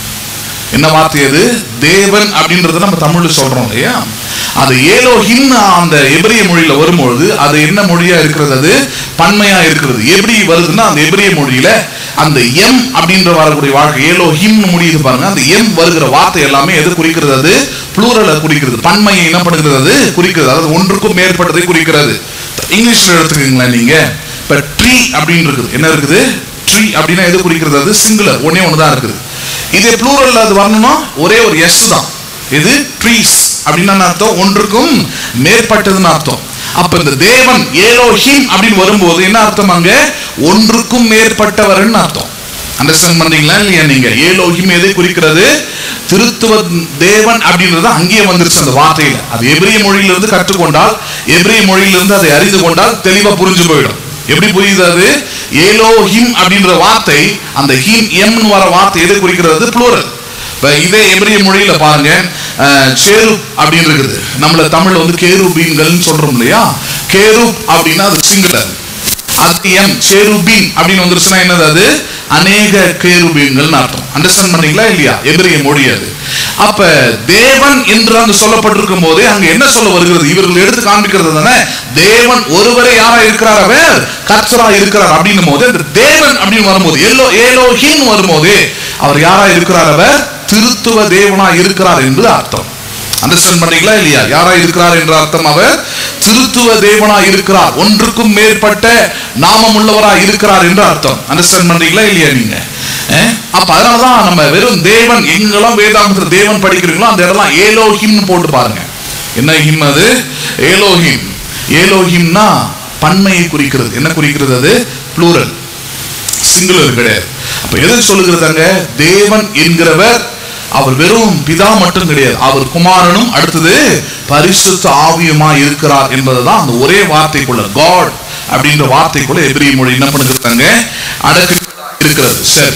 என்ன வார்த்தை அது தேவன் அப்படின்றத நம்ம தமிழ்ல சொல்றோம் இல்லையா அது ஏலோஹிம் அந்த எபிரிய மொழியில வரும்பொழுது அது என்ன மொழியா இருக்கிறது அது பன்மையா இருக்கிறது எப்படி வருதுன்னா அந்த எபிரிய மொழியில அந்த எம் அப்படின்ற வரக்கூடிய வாழ்க்கை ஏலோஹிம் முடியுது பாருங்க அந்த எம் வருகிற வார்த்தை எல்லாமே எது குறிக்கிறது அது ப்ளூரலை குறிக்கிறது பன்மையை என்ன பண்ணுகிறது அது குறிக்கிறது அதாவது ஒன்றுக்கும் மேற்பட்டதை குறிக்கிறது இங்கிலீஷ்ல எடுத்துக்கீங்களா நீங்க இப்ப ட்ரீ அப்படின்னு இருக்குது என்ன இருக்குது ட்ரீ அப்படின்னா எது குறிக்கிறது அது சிங்குலர் ஒன்னே ஒன்று தான் இருக்குது இதே ப்ளூரல் அது வரணும்னா ஒரே ஒரு எஸ் தான் இது ட்ரீஸ் அப்படின்னா என்ன அர்த்தம் ஒன்றுக்கும் மேற்பட்டதுன்னு அர்த்தம் அப்ப இந்த தேவன் ஏலோஹிம் அப்படின்னு வரும்போது என்ன அர்த்தம் அங்க ஒன்றுக்கும் மேற்பட்டவர்னு அர்த்தம் அண்டர்ஸ்டாண்ட் பண்றீங்களா இல்லையா நீங்க ஏலோஹிம் எதை குறிக்கிறது திருத்துவ தேவன் அப்படின்றது அங்கேயே வந்துருச்சு அந்த வார்த்தையில அது எபிரிய மொழியிலிருந்து கற்றுக்கொண்டால் எபிரிய மொழியிலிருந்து அதை அறிந்து கொண்டால் தெளிவா புரிஞ்சு போயிடும் எப்படி புரியுது அது ஏலோஹிம் அப்படின்ற வார்த்தை அந்த ஹிம் எம் வர வார்த்தை எதை குறிக்கிறது ப்ளூரல் இப்ப இதே எபிரிய மொழியில பாருங்க அஹ், சேருப் அப்படின்னு இருக்குது நம்மள தமிழ்ல வந்து கேருபீன்கள்னு சொல்றோம் இல்லையா கேருப் அப்படின்னா அது சிங்குலர் அது எம் சேருபீன் அப்படின்னு வந்துருச்சுன்னா என்னது அது அநேக கேருபீன்கள் அர்த்தம் அண்டர்ஸ்டாண்ட் பண்ணீங்களா இல்லையா எபிரிய மொழி அது அப்ப தேவன் என்று அங்கு சொல்லப்பட்டிருக்கும் போதே அங்க என்ன சொல்ல வருகிறது இவர்கள் எடுத்து காண்பிக்கிறது தானே தேவன் ஒருவரே யாரா இருக்கிறார் அவர் கர்த்தரா இருக்கிறார் அப்படின்னும் போது அந்த தேவன் அப்படின்னு வரும்போது எல்லோ ஏலோஹின் வரும்போது அவர் யாரா இருக்கிறார் அவர் திருத்துவ தேவனா இருக்கிறார் என்று அர்த்தம் அண்டர்ஸ்டாண்ட் பண்ணீங்களா இல்லையா யாரா இருக்கிறார் என்ற அர்த்தம் அவர் திருத்துவ தேவனா இருக்கிறார் ஒன்றுக்கும் மேற்பட்ட நாமம் உள்ளவரா இருக்கிறார் என்று அர்த்தம் அண்டர்ஸ்டாண்ட் பண்றீங்களா இல்லையா நீங்க அஹ்? அப்ப அதனாலதான் நம்ம வெறும் தேவன் எங்கெல்லாம் வேதாந்தத்துல தேவன் படிக்கிறீங்களோ அந்த இடம்லாம் ஏலோஹிம்னு போட்டு பாருங்க என்ன ஹிம் அது ஏலோஹிம் ஏலோஹிம்னா பன்மையை குறிக்கிறது என்ன குறிக்கிறது அது ப்ளூரல் சிங்குலர் கிடையாது அப்ப எது சொல்லுகிறதாங்க தேவன் என்கிறவர் அவர் வெறும் பிதா மட்டும் கிடையாது அவர் குமாரனும் அடுத்தது பரிசுத்த ஆவியுமா இருக்கிறார் என்பதுதான் அந்த ஒரே வார்த்தைக்குள்ள காட் அப்படின்ற வார்த்தைக்குள்ள எபிரிய மொழி என்ன பண்ணுகிறாங்க அடக்கு இருக்கிறது சரி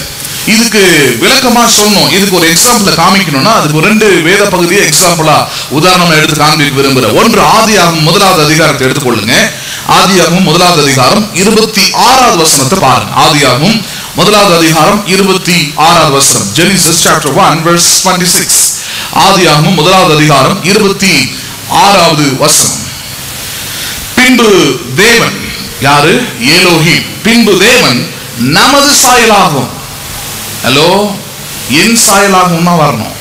இதுக்கு விளக்கமா சொல்லணும் இதுக்கு ஒரு எக்ஸாம்பிள் காமிக்கணும்னா அதுக்கு ஒரு ரெண்டு வேத பகுதியை எக்ஸாம்பிளா உதாரணமா எடுத்து காண்பிக்க விரும்புகிறேன் ஒன்று ஆதியாகமம் முதலாவது அதிகாரத்தை எடுத்துக்கொள்ளுங்க ஆதியாகமம் முதலாவது அதிகாரம் இருபத்தி ஆறாவது வசனத்தை பாருங்க ஆதியாகமம் முதலாவது அதிகாரம் இருபத்தி ஆறாவது வசனம் Genesis chapter one verse twenty six ஆதியாகமம் முதலாவது அதிகாரம் இருபத்தி ஆறாவது வசனம் பின்பு தேவன் யாரு ஏலோஹிம் பின்பு தேவன் நமது சாயலாகும் ஹலோ என் சாயலாகவும் தான் வரணும்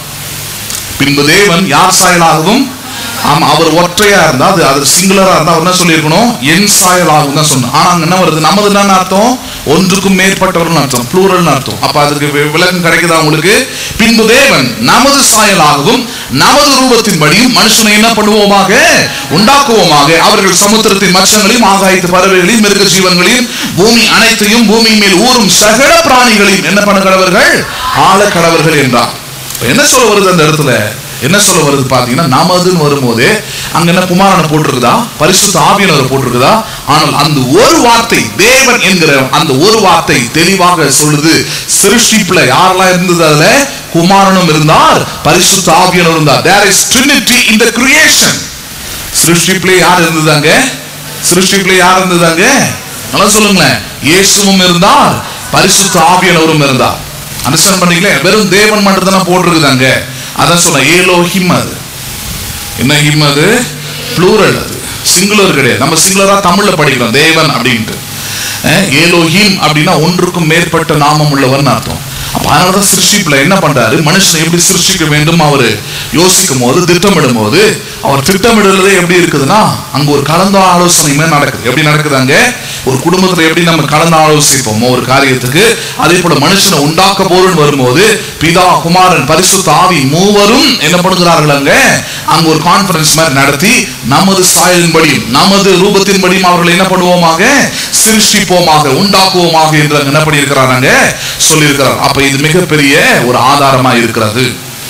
பின்பு தேவன் யார் சாயலாகவும் ஆமா அவர் ஒற்றையா இருந்தா அது அது சிங்குலரா இருந்தா அவர் என்ன சொல்லியிருக்கணும் என் சாயலாகும் தான் சொன்னோம் ஆனா அங்க என்ன வருது நமது என்ன அர்த்தம் ஒன்றுக்கும் மேற்பட்டவர்கள் அர்த்தம் ப்ளூரல் அர்த்தம் அப்ப அதுக்கு வி- விளக்கம் கிடைக்குதா உங்களுக்கு பின்பு தேவன் நமது சாயலாகவும் நமது ரூபத்தின்படியும் மனுஷனை என்ன பண்ணுவோமாக உண்டாக்குவோமாக அவர்கள் சமுத்திரத்தின் மச்சங்களையும் ஆகாயத்து பறவைகளையும் மிருக ஜீவன்களையும் பூமி அனைத்தையும் பூமி மேல் ஊறும் சகல பிராணிகளையும் என்ன பண்ண கடவர்கள் ஆள கடவர்கள் என்றார் இப்ப என்ன சொல்ல வருது அந்த இடத்துல என்ன சொல்ல வருது பாத்தீங்கன்னா நமதுன்னு வரும்போது அங்க என்ன குமாரனை போட்டிருக்குதா பரிசுத்த ஆவியனரை போட்டிருக்குதா ஆனால் அந்த ஒரு வார்த்தை தேவன் என்கிற அந்த ஒரு வார்த்தை தெளிவாக சொல்லுது சிருஷ்டிப்புல யாரெல்லாம் இருந்தது அதுல குமாரனும் இருந்தார் பரிசுத்த ஆவியனும் இருந்தார் there is Trinity in the creation சிருஷ்டிப்புல யார் இருந்ததாங்க சிருஷ்டிப்புல யார் இருந்ததாங்க நல்லா சொல்லுங்களேன் இயேசுவும் இருந்தார் பரிசுத்த ஆவியானவரும் இருந்தார் அண்டர்ஸ்டாண்ட் பண்ணீங்களே வெறும் தேவன் மட்டும் தானே போட்டிருக்குதாங்க அதான் சொல்ல ஏலோ ஹிம் அது என்ன ஹிம் அது ப்ளூரல் அது சிங்குலர் கிடையாது நம்ம சிங்குலரா தமிழ்ல படிக்கிறோம் தேவன் அப்படின்ட்டு அஹ், ஏலோஹிம் அப்படின்னா ஒன்றுக்கும் மேற்பட்ட நாமம் உள்ளவர்னு அர்த்தம் அப்ப அதனாலதான் சிருஷ்டிப்புல என்ன பண்றாரு மனுஷனை எப்படி சிருஷ்டிக்க வேண்டும் அவரு யோசிக்கும் போது திட்டமிடும் போது அவர் திட்டமிடுறதே எப்படி இருக்குதுன்னா அங்க ஒரு கலந்த ஆலோசனையுமே நடக்குது எப்படி நடக்குது அங்க ஒரு குடும்பத்துல எப்படி நம்ம கலந்து ஆலோசிப்போமோ ஒரு காரியத்துக்கு அதே போல மனுஷனை உண்டாக்க போறன்னு வரும்போது பிதா குமாரன் பரிசுத்த ஆவி மூவரும் என்ன பண்ணுகிறார்கள் அங்க அங்க ஒரு கான்ஃபரன்ஸ் மாதிரி நடத்தி நமது சாயலின்படியும் நமது ரூபத்தின்படியும் அவர்களை என்ன பண்ணுவோமாக சிருஷ்டிப்போமாக உண்டாக்குவோமாக என்று அங்க என்ன பண்ணியிருக்கிறாங்க சொல்லியிருக்கிறார் அப்ப இது மிகப்பெரிய ஒரு ஆதாரமா இருக்கிறது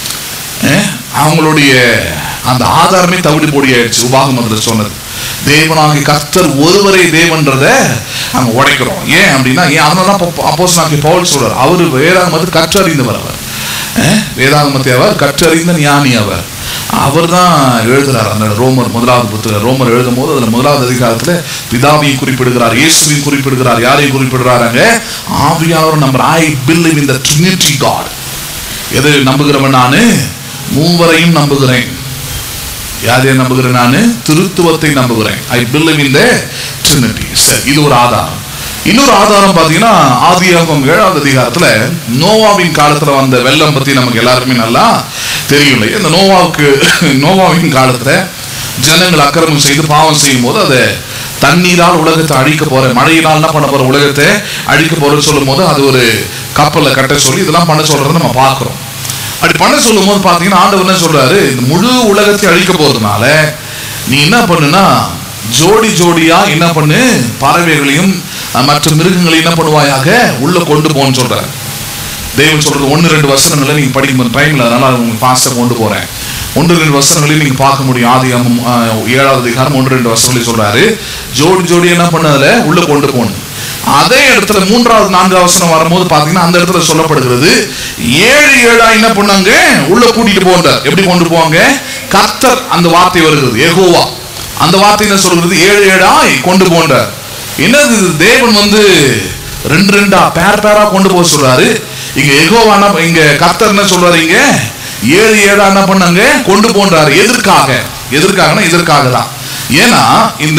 அஹ், அவங்களுடைய அந்த ஆதாரமே தவிடு பொடியாயிடுச்சு உபாகமத்தில் சொன்னது தேவனாகி கர்த்தர் ஒருவரே தேவன்றத நாங்க உடைக்கிறோம் ஏன் அப்படின்னா ஏன் அதனால தான் அப்போஸ் நாக்கி பவுல் சொல்றார் அவர் வேதாகமத்தில் கற்றறிந்தவர் அவர் அஹ், வேதாகமத்தை அவர் கற்றறிந்த ஞானி அவர் அவர் தான் எழுதுறார் அந்த ரோமர் முதலாவது புத்தகம் ரோமர் எழுதும் போது அதுல முதலாவது அதிகாரத்துல பிதாவையும் குறிப்பிடுகிறார் இயேசுவையும் குறிப்பிடுகிறார் யாரையும் குறிப்பிடுறாங்க ஆவியானவர் number I believe in the Trinity God எது நம்புகிறவன் நானு மூவரையும் நம்புகிறேன் யாரையும் நம்புகிறேன் நானு திருத்துவத்தை நம்புகிறேன் ஐ பில்லிவ் இன் த ட்ரினிட்டி சரி இது ஒரு ஆதாரம் இன்னொரு ஆதாரம் பாத்தீங்கன்னா ஆதியாகமம் ஏழாவது அதிகாரத்துல நோவாவின் காலத்துல வந்த வெள்ளம் பத்தி நமக்கு எல்லாருக்குமே நல்லா தெரியும் இல்லையா இந்த நோவாவுக்கு நோவாவின் காலத்துல ஜனங்கள் அக்கிரமம் செய்து பாவம் செய்யும் போது அதை தண்ணீரால் உலகத்தை அழிக்க போற மழையினால் என்ன பண்ண போற உலகத்தை அழிக்க போறேன்னு சொல்லும் போது அது ஒரு கப்பல்ல கட்ட சொல்லி இதெல்லாம் பண்ண சொல்றதை நம்ம பார்க்கிறோம் அப்படி பண்ண சொல்லும் போது பாத்தீங்கன்னா ஆண்டவர் என்ன சொல்றாரு இந்த முழு உலகத்தை அழிக்க போறதுனால நீ என்ன பண்ணுனா ஜோடி ஜோடியா என்ன பண்ணு பறவைகளையும் அஹ், மற்ற மிருகங்களையும் என்ன பண்ணுவாயாக உள்ள கொண்டு போன்னு சொல்றாரு தேவன் சொல்றது ஒன்று ரெண்டு வசனங்களை நீங்க படிக்கும் டைம்ல அதனால உங்களுக்கு ஃபாஸ்டா கொண்டு போறேன் ஒன்று ரெண்டு வசனங்களையும் நீங்க பார்க்க முடியும் ஆதி ஆகமம், ஆஹ், ஏழாவது அதிகாரம் ஒன்று ரெண்டு வசனங்களையும் சொல்றாரு ஜோடி ஜோடி என்ன பண்ணதுல உள்ள கொண்டு போகணும் அதே இடத்துல மூன்றாவது நான்காவது வசனம் வரும்போது பாத்தீங்கன்னா அந்த இடத்துல சொல்லப்படுகிறது ஏழு ஏழா என்ன பண்ணாங்க உள்ள கூட்டிட்டு போன்றார் எப்படி கொண்டு போவாங்க கர்த்தர் அந்த வார்த்தை வருகிறது எகோவா அந்த வார்த்தை என்ன சொல்கிறது ஏழு ஏழாய் கொண்டு போன்றார் என்னது இது? தேவன் வந்து ரெண்டு ரெண்டா பேர் பேரா கொண்டு போக சொல்றாரு இங்க எகோவா என்ன இங்க கர்த்தர் என்ன சொல்றாரு இங்க ஏழு ஏழா என்ன பண்ணாங்க கொண்டு போன்றாரு எதற்காக எதற்காகனா இதற்காக தான் ஏன்னா இந்த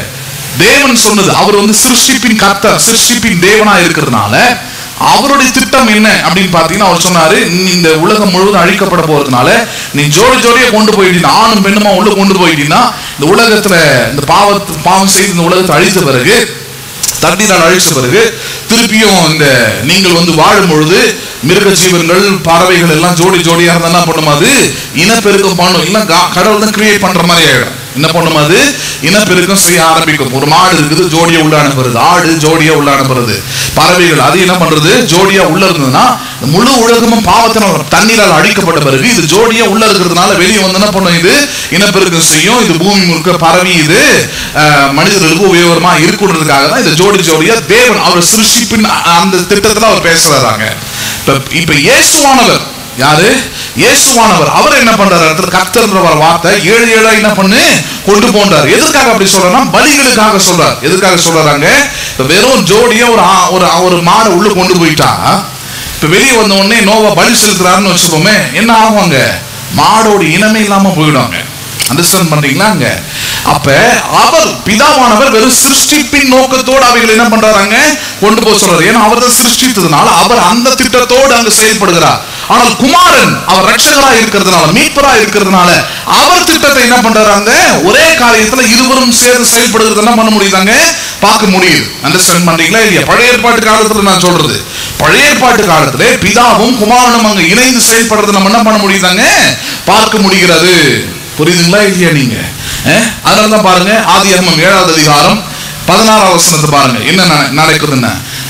தேவன் சொன்னது அவர் வந்து சிருஷ்டிப்பின் கர்த்தர் சிருஷ்டிப்பின் தேவனா இருக்கிறதுனால அவருடைய திட்டம் என்ன அப்படின்னு பாத்தீங்கன்னா அவர் சொன்னாரு நீ இந்த உலகம் முழுவதும் அழிக்கப்பட போறதுனால நீ ஜோடி ஜோடியா கொண்டு போயிட்டீங்கன்னா ஆணும் பெண்ணுமா உள்ள கொண்டு போயிட்டீங்கன்னா இந்த உலகத்துல இந்த பாவத்து பாவம் செய்து இந்த உலகத்தை அழித்த பிறகு தண்ணீரால் அழிச்ச பிறகு திருப்பியும் இந்த நீங்கள் வந்து வாழும் பொழுது மிருக ஜீவன்கள் பறவைகள் எல்லாம் ஜோடி ஜோடியா இருந்தா என்ன பண்ணும் அது இனப்பெருக்கம் பண்ணும் இல்ல கா- கடவுள் தான் கிரியேட் பண்ற மாதிரி ஆயிடும் என்ன பண்ணும் அது இனப்பெருக்கம் செய்ய ஆரம்பிக்கும் ஒரு மாடு இருக்குது ஜோடியா உள்ள அனுப்புறது ஆடு ஜோடியா உள்ள அனுப்புறது பறவைகள் அது என்ன பண்றது ஜோடியா உள்ள இருந்ததுன்னா இந்த முழு உலகமும் பாவத்தினால் தண்ணீரால் அழிக்கப்பட்ட பிறகு இது ஜோடியா உள்ள இருக்கிறதுனால வெளியே வந்து என்ன பண்ணும் இது இனப்பெருக்கம் செய்யும் இது பூமி முழுக்க பரவி இது அஹ், மனிதர்களுக்கு உபயோகமா இருக்கணுன்றதுக்காக தான் இந்த ஜோடி ஜோடியா தேவன் அவர் சிருஷ்டிப்பின் அ- அந்த திட்டத்துல அவர் பேசுறாங்க இப்ப இப்ப இயேசுவானவர் யாரு இயேசுவானவர் அவர் என்ன பண்றாரு இடத்துல கர்த்தர்ன்ற ஒரு வார்த்தை ஏழு ஏழா என்ன பண்ணு கொண்டு போன்றார் எதுக்காக அப்படி சொல்றேன்னா பலிகளுக்காக சொல்றார் எதுக்காக சொல்றாங்க இப்ப வெறும் ஜோடியா ஒரு ஆ- ஒரு ஒரு மாடை உள்ள கொண்டு போயிட்டா இப்ப வெளியே வந்த உடனே நோவா பலி செலுத்துறாருன்னு வச்சுக்கோமே என்ன ஆகுவாங்க மாடோட இனமே இல்லாம போயிடுவாங்க அண்டர்ஸ்டாண்ட் பண்றீங்களா அங்க அப்ப அவர் பிதாவானவர் வெறும் சிருஷ்டிப்பின் நோக்கத்தோடு அவைகள் என்ன பண்றாங்க கொண்டு போக சொல்றாரு ஏன்னா அவர் தான் சிருஷ்டித்ததுனால அவர் அந்த திட்டத்தோடு அங்கு செயல்படுகிறார் ஆனால் குமாரன் அவர் ரட்சகரா இருக்கிறதுனால மீட்பரா இருக்கிறதுனால அவர் திட்டத்தை என்ன பண்றாங்க ஒரே காரியத்துல இருவரும் சேர்ந்து செயல்படுகிறது என்ன பண்ண முடியுதாங்க பார்க்க முடியுது அண்டர்ஸ்டாண்ட் பண்றீங்களா இல்லையா பழைய ஏற்பாட்டு காலத்துல நான் சொல்றது பழைய ஏற்பாட்டு காலத்துல பிதாவும் குமாரனும் அங்க இணைந்து செயல்படுறது நம்ம என்ன பண்ண முடியுதாங்க பார்க்க முடிகிறது புரியுதுங்களா இல்லையா நீங்க அஹ்? அதனாலதான் பாருங்க ஆதி ஏழாவது அதிகாரம் பதினாறாம் வசனத்தை பாருங்க என்ன நட- நடக்குதுன்னு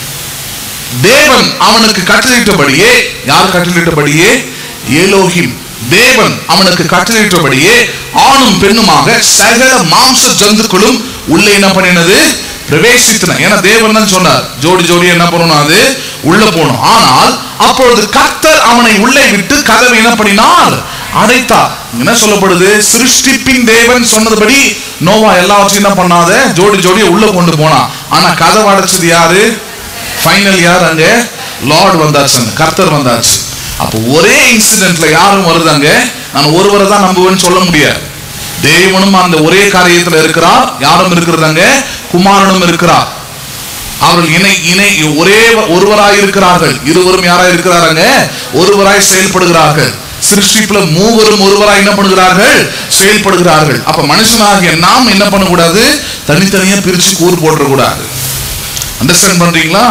தேவன் அவனுக்கு கட்டளையிட்டபடியே யார் கட்டளையிட்டபடியே ஏலோகிம் தேவன் அவனுக்கு கட்டளையிட்டபடியே ஆணும் பெண்ணுமாக சகல மாம்ச ஜந்துக்களும் உள்ளே என்ன பண்ணினது பிரவேசித்தன ஏன்னா தேவன் தான் சொன்னார் ஜோடி ஜோடி என்ன பண்ணணும் அது உள்ள போகணும் ஆனால் அப்பொழுது கர்த்தர் அவனை உள்ளே விட்டு கதவை என்ன பண்ணினார் அடைத்தார் என்ன சொல்லப்படுது சிருஷ்டிப்பின் தேவன் சொன்னதுபடி நோவா எல்லாவற்றையும் என்ன பண்ணாத ஜோடி ஜோடியை உள்ள கொண்டு போனான் ஆனா கதவை அடைச்சது யாரு ஃபைனல் யார் அங்க லார்ட் வந்தாச்சு அங்க கர்த்தர் வந்தாச்சு அப்போ ஒரே இன்சிடென்ட்ல யாரும் வருதாங்க நான் ஒருவரை தான் நம்புவேன்னு சொல்ல முடியாது தேவனும் அந்த ஒரே காரியத்துல இருக்கிறார் யாரும் இருக்கிறதாங்க குமாரனும் இருக்கிறார் அவர்கள் இணை இணை ஒரே ஒருவராய் இருக்கிறார்கள் இருவரும் யாராய் இருக்கிறாங்க ஒருவராய் செயல்படுகிறார்கள் சிருஷ்டிப்புல மூவரும் ஒருவராய் என்ன பண்ணுகிறார்கள் செயல்படுகிறார்கள் அப்ப மனுஷனாகிய நாம் என்ன பண்ணக்கூடாது தனித்தனியா பிரிச்சு கூறு போட்டுறக்கூடாது அண்டர்ஸ்டாண்ட் பண்றீங்களா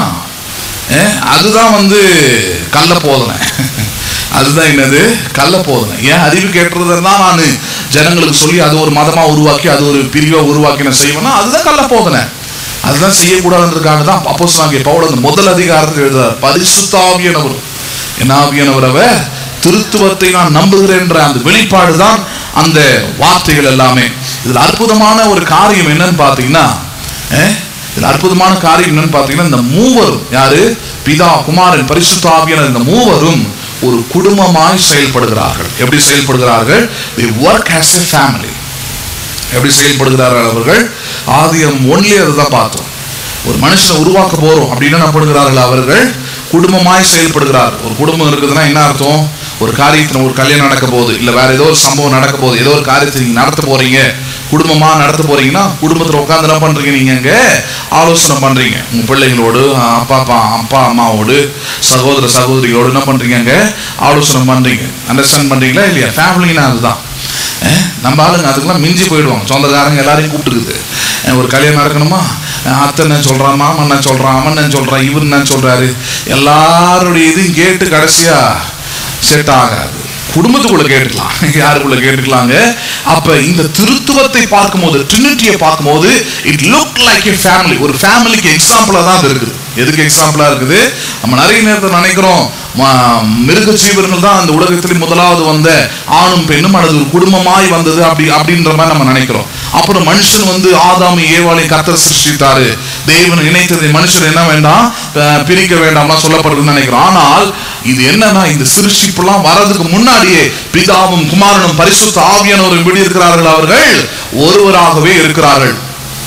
அஹ், அதுதான் வந்து கள்ள போதனை அதுதான் என்னது கள்ள போதனை ஏன் அறிவு கேட்டுறதை தான் நான் ஜனங்களுக்கு சொல்லி அது ஒரு மதமா உருவாக்கி அது ஒரு பிரிவா உருவாக்கி நான் செய்வேன்னா அதுதான் கள்ள போதனை அதுதான் செய்யக்கூடாதுன்றதுக்காக தான் அப்போஸ் நாங்கள் பவுல் அந்த முதல் அதிகாரத்தில் எழுதுறார் பரிசுத்தாவியனவர் என்ன ஆவியானவர் அவர் திருத்துவத்தை நான் நம்புகிறேன் என்ற அந்த வெளிப்பாடு தான் அந்த வார்த்தைகள் எல்லாமே இதுல அற்புதமான ஒரு காரியம் என்னன்னு பார்த்தீங்கன்னா அஹ், இதுல அற்புதமான காரியம் என்னன்னு பார்த்தீங்கன்னா இந்த மூவரும் யாரு பிதா குமாரன் பரிசுத்த ஆவியான இந்த மூவரும் ஒரு குடும்பமாய் செயல்படுகிறார்கள் எப்படி செயல்படுகிறார்கள் they work as a family எப்படி செயல்படுகிறார்கள் அவர்கள் ஆதியம் ஒன்லி அதுதான் பார்த்தோம் ஒரு மனுஷனை உருவாக்க போறோம் அப்படின்னு என்ன பண்ணுகிறார்கள் அவர்கள் குடும்பமாய் செயல்படுகிறார் ஒரு குடும்பம் இருக்குதுன்னா என்ன அர்த்தம் ஒரு காரியத்துல ஒரு கல்யாணம் நடக்க போகுது இல்ல வேற ஏதோ ஒரு சம்பவம் நடக்க போகுது ஏதோ ஒரு காரியத்தை நீங்க நடத்த போறீங்க குடும்பமா நடத்த போறீங்கன்னா குடும்பத்துல உட்கார்ந்து என்ன பண்றீங்க நீங்க அங்க ஆலோசனை பண்றீங்க உங்க பிள்ளைங்களோடு அப்பா அப்பா அப்பா அம்மாவோடு சகோதர சகோதரிகளோடு என்ன பண்றீங்க அங்க ஆலோசனை பண்றீங்க அண்டர்ஸ்டாண்ட் பண்றீங்களா இல்லையா ஃபேமிலினா அதுதான் அஹ் நம்ம ஆளுங்க அதுக்கெல்லாம் மிஞ்சி போயிடுவாங்க சொந்தக்காரங்க எல்லாரையும் கூப்பிட்டுக்குது அஹ் ஒரு கல்யாணம் நடக்கணுமா அஹ் அத்தை என்ன சொல்றான் மாமன் என்ன சொல்றான் அம்மன் என்ன சொல்றான் இவர் என்ன சொல்றாரு எல்லாருடைய இதையும் கேட்டு கடைசியா செட் ஆகாது குடும்பத்துக்குள்ள கேட்டுக்கலாம் யாருக்குள்ள கேட்டுக்கலாங்க அப்ப இந்த திருத்துவத்தை பார்க்கும்போது ட்ரினிட்டியை பார்க்கும்போது it look like a family ஒரு ஃபேமிலிக்கு எக்ஸாம்பிளா தான் அது இருக்குது எதுக்கு எக்ஸாம்பிளா இருக்குது நம்ம நிறைய நேரத்தில் நினைக்கிறோம் ம- மிருக ஜீவர்கள் தான் அந்த உலகத்தில் முதலாவது வந்த ஆணும் பெண்ணும் அல்லது ஒரு குடும்பமாய் வந்தது அப்படி அப்படின்ற மாதிரி நம்ம நினைக்கிறோம் அப்புறம் மனுஷன் வந்து ஆதாமி ஏவாளையும் கர்த்தர் சிருஷ்டித்தாரு தேவன் இணைத்ததை மனுஷன் என்ன வேண்டாம் அஹ், பிரிக்க வேண்டாம்லாம் சொல்லப்படுதுன்னு நினைக்கிறோம் ஆனால் இது என்னன்னா இந்த சிருஷ்டிப்பெல்லாம் வர்றதுக்கு முன்னாடியே பிதாவும் குமாரனும் பரிசுத்த ஆவியானவரும் எப்படி இருக்கிறார்கள் அவர்கள் ஒருவராகவே இருக்கிறார்கள்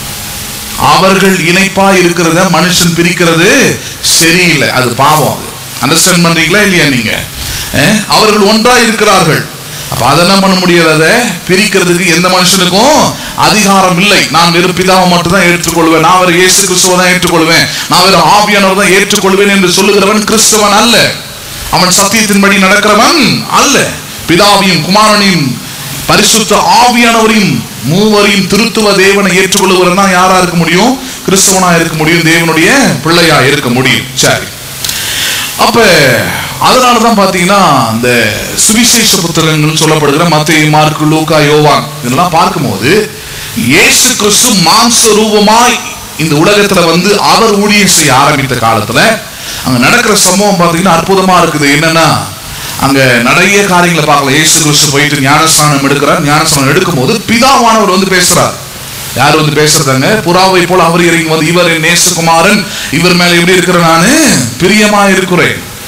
அவர்கள் இணைப்பா இருக்கிறத மனுஷன் பிரிக்கிறது சரியில்லை அது பாவம் அண்டர்ஸ்டாண்ட் பண்றீங்களா இல்லையா நீங்க அஹ், அவர்கள் ஒன்றா இருக்கிறார்கள் அப்ப அதை என்ன பண்ண முடியாது பிரிக்கிறதுக்கு எந்த மனுஷனுக்கும் அதிகாரம் இல்லை நான் வெறும் பிதாவை மட்டும் தான் ஏற்றுக்கொள்வேன் நான் வெறும் இயேசு கிறிஸ்துவை தான் ஏற்றுக்கொள்வேன் நான் வெறும் ஆவியானவர் தான் ஏற்றுக்கொள்வேன் என்று சொல்லுகிறவன் கிறிஸ்தவன் அல்ல அவன் சத்தியத்தின்படி நடக்கிறவன் அல்ல பிதாவையும் குமாரனையும் பரிசுத்த ஆவியானவரையும் மூவரையும் திருத்துவ தேவனை ஏற்றுக்கொள்ளுகிறனா யாரா இருக்க முடியும் கிறிஸ்தவனா இருக்க முடியும் தேவனுடைய பிள்ளையா இருக்க முடியும் சரி அப்ப அதனாலதான் பாத்தீங்கன்னா இந்த சுவிசேஷ புத்தகங்கள் சொல்லப்படுகிற மத்திய மார்க்கு லூக்கா யோவான் இதெல்லாம் பார்க்கும்போது இயேசு கிறிஸ்து மாம்ச ரூபமாய் இந்த உலகத்துல வந்து அவர் ஊழியம் செய்ய ஆரம்பித்த காலத்துல அங்க நடக்கிற சம்பவம் பாத்தீங்கன்னா அற்புதமா இருக்குது என்னன்னா அங்க நிறைய காரியங்களை பார்க்கலாம் இயேசு கிறிஸ்து போயிட்டு ஞானஸ்நானம் எடுக்கிறார் ஞானஸ்நானம் எடுக்கும்போது பிதாவானவர் வந்து பேசுறார் யார் வந்து பேசுறதாங்க புறாவை போல அவர் இறங்கி வந்து இவர் என் நேசகுமாரன் இவர் மேல எப்படி இருக்கிற நானு பிரியமா இருக்கிறேன்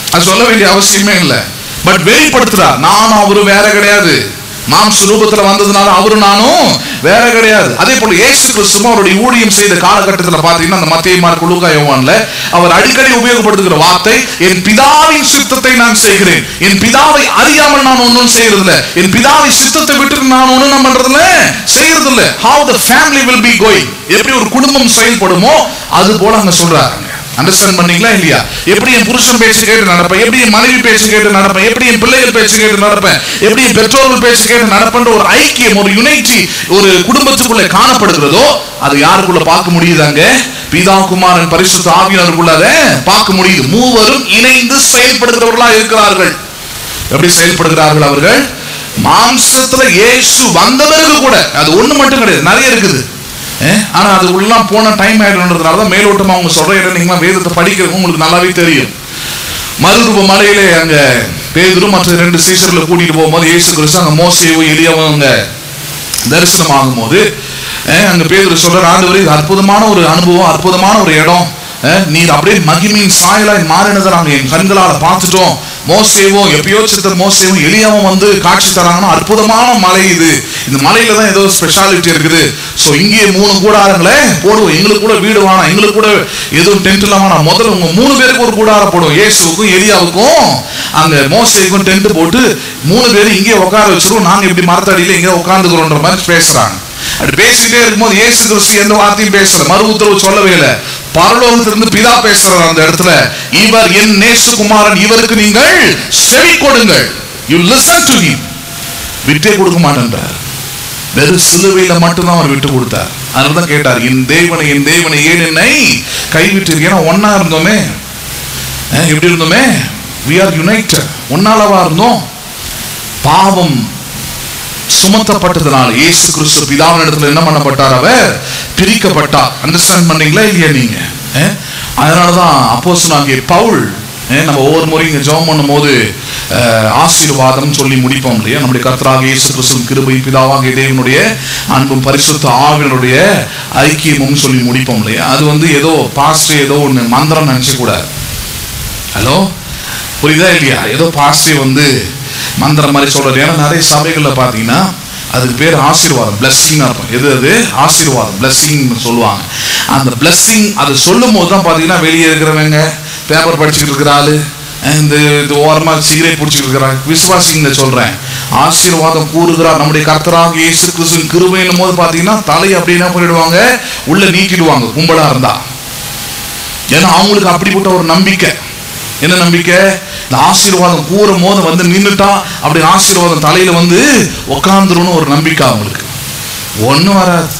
அது சொல்ல வேண்டிய அவசியமே இல்லை பட் வெளிப்படுத்துறார் நானும் அவரு வேற கிடையாது மாம்ச ரூபத்துல வந்ததுனால அவரு நானும் வேற கிடையாது அதே போல இயேசு கிறிஸ்துவும் அவருடைய ஊழியம் செய்த காலகட்டத்தில் பார்த்தீங்கன்னா அந்த மத்திய மார்க் லூக்கா யோவான்ல அவர் அடிக்கடி உபயோகப்படுத்துகிற வார்த்தை என் பிதாவின் சித்தத்தை நான் செய்கிறேன் என் பிதாவை அறியாமல் நான் ஒன்றும் செய்யறதில்ல என் பிதாவை சித்தத்தை விட்டு நான் ஒன்றும் நான் பண்றதில்ல செய்யறதில்ல how the family will be going எப்படி ஒரு குடும்பம் செயல்படுமோ அது போல அங்க சொல்றாங்க அண்டர்ஸ்டாண்ட் பண்ணீங்களா இல்லையா எப்படி என் புருஷன் பேச்சு கேட்டு நடப்பேன் எப்படி என் மனைவி பேச்சு கேட்டு நடப்பேன் எப்படி என் பிள்ளைகள் பேச்சு கேட்டு நடப்பேன் எப்படி என் பெற்றோர்கள் பேச்சு கேட்டு நடப்பேன்ற ஒரு ஐக்கியம் ஒரு யுனைட்டி ஒரு குடும்பத்துக்குள்ள காணப்படுகிறதோ அது யாருக்குள்ள பார்க்க முடியுதாங்க பிதா குமாரன் பரிசுத்த ஆவியானவருக்குள்ள அதை பார்க்க முடியுது மூவரும் இணைந்து செயல்படுகிறவர்களா இருக்கிறார்கள் எப்படி செயல்படுகிறார்கள் அவர்கள் மாம்சத்துல இயேசு வந்த பிறகு கூட அது ஒண்ணு மட்டும் கிடையாது நிறைய இருக்குது ஏ, ஆனா அது உள்ளலாம் போன டைம் ஆயிடும்ன்றதுனால தான் மேலோட்டமா அவங்க சொல்ற இடம் நீங்க வேதத்தை படிக்கிறது உங்களுக்கு நல்லாவே தெரியும் மறுரூப மலையிலே அங்க பேதுரு மற்ற ரெண்டு சீசர்களை கூட்டிட்டு போகும்போது இயேசு கிறிஸ்து அங்க மோசேவும் எலியாவும் அங்க தரிசனம் ஆகும்போது அஹ், அங்க பேதுரு சொல்ற ஆண்டவரே இது அற்புதமான ஒரு அனுபவம் அற்புதமான ஒரு இடம் அஹ், நீர் அப்படியே மகிமையின் சாயலாய் மாறினதை நாங்க என் கண்களால பார்த்துட்டோம் மோசேவும் எப்பயோ சித்த மோசேவும் எலியாவும் வந்து காட்சி தராங்கன்னா அற்புதமான மலை இது இந்த மலையில தான் ஏதோ ஸ்பெஷாலிட்டி இருக்குது சோ இங்கே மூணு கூடாரங்களே போடுவோம் எங்களுக்கு கூட வீடு வேணாம் எங்களுக்கு கூட எதுவும் டென்ட் இல்லாம வேணாம் முதல்ல உங்க மூணு பேருக்கு ஒரு கூடாரம் போடுவோம் இயேசுவுக்கும் எலியாவுக்கும் அங்க மோசேக்கும் டென்ட் போட்டு மூணு பேரும் இங்கே உட்கார வச்சிருவோம் நாங்க இப்படி மரத்தடியில இங்கே உட்காந்துக்கிறோன்ற மாதிரி பேசுறாங்க அப்படி பேசிட்டே இருக்கும்போது இயேசு கிறிஸ்து எந்த வார்த்தையும் பேசல மறு உத்தரவு சொல்லவே இல்லை பரலோகத்திலிருந்து பிதா பேசுறார் அந்த இடத்துல இவர் என் நேசுகுமாரன் இவருக்கு நீங்கள் செவி கொடுங்கள் யூ லிசன் டு him விட்டே கொடுக்க மாட்டேன்றார் வெறும் சிலுவையில மட்டும்தான் அவர் விட்டு கொடுத்தார் அதனால தான் கேட்டார் என் தேவனை என் தேவனை ஏன் என்னை கைவிட்டு ஏன்னா ஒன்னா இருந்தோமே அஹ், எப்படி இருந்தோமே we are united ஒன்னாலவா இருந்தோம் பாவம் சுமத்தப்பட்டதுனால இயேசு கிறிஸ்து பிதாவின் இடத்துல என்ன பண்ணப்பட்டார் அவர் பிரிக்கப்பட்டார் அண்டர்ஸ்டாண்ட் பண்ணீங்களா இல்லையா நீங்க அஹ்? அதனாலதான் அப்போஸ்தலனாகிய பவுல் அஹ், நம்ம ஒவ்வொரு முறையும் இங்க ஜெபம் பண்ணும்போது அஹ், ஆசீர்வாதம் சொல்லி முடிப்போம் இல்லையா நம்முடைய கர்த்தராக இயேசு கிறிஸ்துவின் கிருபை பிதாவாகிய தேவனுடைய அன்பும் பரிசுத்த ஆவியனுடைய ஐக்கியமும் சொல்லி முடிப்போம் இல்லையா அது வந்து ஏதோ பாஸ்ட் ஏதோ ஒண்ணு மந்திரம் நினைச்ச கூடாது ஹலோ புரியுதா இல்லையா ஏதோ பாஸ்டே வந்து மந்திரம் மாதிரி சொல்றாரு ஏன்னா நிறைய சபைகள்ல பாத்தீங்கன்னா அதுக்கு பேர் ஆசீர்வாதம் பிளஸ்ஸிங் அர்த்தம் எது அது ஆசீர்வாதம் பிளஸ்ஸிங் சொல்லுவாங்க அந்த பிளஸ்ஸிங் அது சொல்லும் போது தான் பாத்தீங்கன்னா வெளியே இருக்கிறவங்க பேப்பர் படிச்சுக்கிட்டு இருக்கிற ஆளு அஹ் இந்த இது ஓரமா சிகரெட் பிடிச்சிட்டு இருக்கிறாங்க விசுவாசிங்க சொல்றேன் ஆசீர்வாதம் கூறுகிறார் நம்முடைய கர்த்தராக இயேசு கிறிஸ்துவின் கிருபைன்னும் போது பாத்தீங்கன்னா தலையை அப்படி என்ன பண்ணிடுவாங்க உள்ள நீக்கிடுவாங்க கும்பலா இருந்தா ஏன்னா அவங்களுக்கு அப்படிப்பட்ட ஒரு நம்பிக்கை என்ன நம்பிக்கை இந்த ஆசீர்வாதம் கூறும் போது வந்து நின்னுட்டா அப்படி ஆசீர்வாதம் தலையில வந்து உக்காந்துருன்னு ஒரு நம்பிக்கை அவங்களுக்கு ஒண்ணும் வராது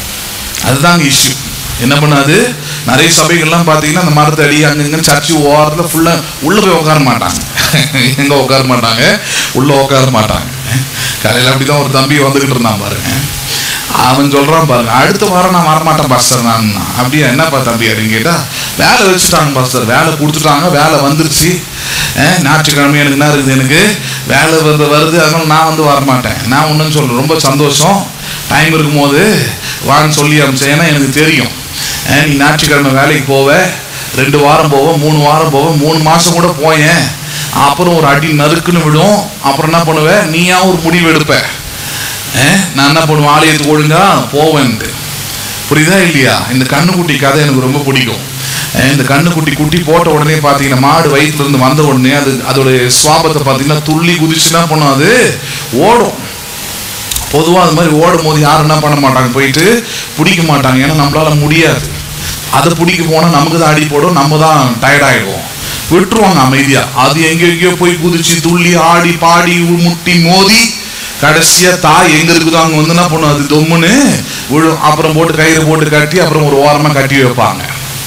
அதுதாங்க இஷ்யூ என்ன பண்ணாது நிறைய சபைகள்லாம் பார்த்தீங்கன்னா அந்த மரத்தை அடி அங்கங்க சர்ச்சு ஓரத்தில் ஃபுல்லாக உள்ளே போய் உட்கார மாட்டாங்க எங்கே உட்கார மாட்டாங்க உள்ளே உட்கார மாட்டாங்க காலையில் அப்படிதான் ஒரு தம்பி வந்துக்கிட்டு இருந்தான் பாருங்க அவன் சொல்றான் பாருங்க அடுத்த வாரம் நான் வரமாட்டேன் பாஸ்டர் நான் அப்படியா என்னப்பா தம்பி அப்படின்னு கேட்டா வேலை வச்சுட்டாங்க பாஸ்டர் வேலை கொடுத்துட்டாங்க வேலை வந்துருச்சு அஹ், ஞாயிற்றுக்கிழமை எனக்கு என்ன இருக்குது எனக்கு வேலை வந்து வருது அதனால நான் வந்து வரமாட்டேன் நான் ஒன்றுன்னு சொல்றேன் ரொம்ப சந்தோஷம் டைம் இருக்கும்போது வான்னு சொல்லி அனுப்பிச்சேன் ஏன்னா எனக்கு தெரியும் அஹ், நீ ஞாயிற்றுக்கிழமை வேலைக்கு போவ ரெண்டு வாரம் போவேன் மூணு வாரம் போவேன் மூணு மாசம் கூட போயேன் அப்புறம் ஒரு அடி நறுக்குன்னு விடும் அப்புறம் என்ன பண்ணுவேன் நீயா ஒரு முடிவு எடுப்ப அஹ், நான் என்ன பண்ணுவேன் ஆலயத்துக்கு ஒழுங்கா போவேன்ட்டு புரியுதா இல்லையா இந்த கண்ணுக்குட்டி கதை எனக்கு ரொம்ப பிடிக்கும் அஹ், இந்த கண்ணுக்குட்டி குட்டி போட்ட உடனே பார்த்தீங்கன்னா மாடு வயிற்றுல இருந்து வந்த உடனே அது அதோட சுவாபத்தை பார்த்தீங்கன்னா துள்ளி குதிச்சு என்ன பண்ணும் அது ஓடும் பொதுவாக அது மாதிரி ஓடும் போது யாரும் என்ன பண்ண மாட்டாங்க போயிட்டு பிடிக்க மாட்டாங்க ஏன்னா நம்மளால முடியாது அதை பிடிக்க போனால் நமக்கு தான் அடி போடும் நம்ம தான் டயர்ட் ஆயிடுவோம் விட்டுருவாங்க அமைதியா அது எங்க எங்கேயோ போய் குதிச்சு துள்ளி ஆடி பாடி உ- முட்டி மோதி கடைசியா தாய் எங்க இருக்குதோ அங்க வந்து என்ன பண்ணும் அது தொம்முன்னு விழும் அப்புறம் போட்டு கயிறு போட்டு கட்டி அப்புறம் ஒரு ஓரமா கட்டி வைப்பாங்க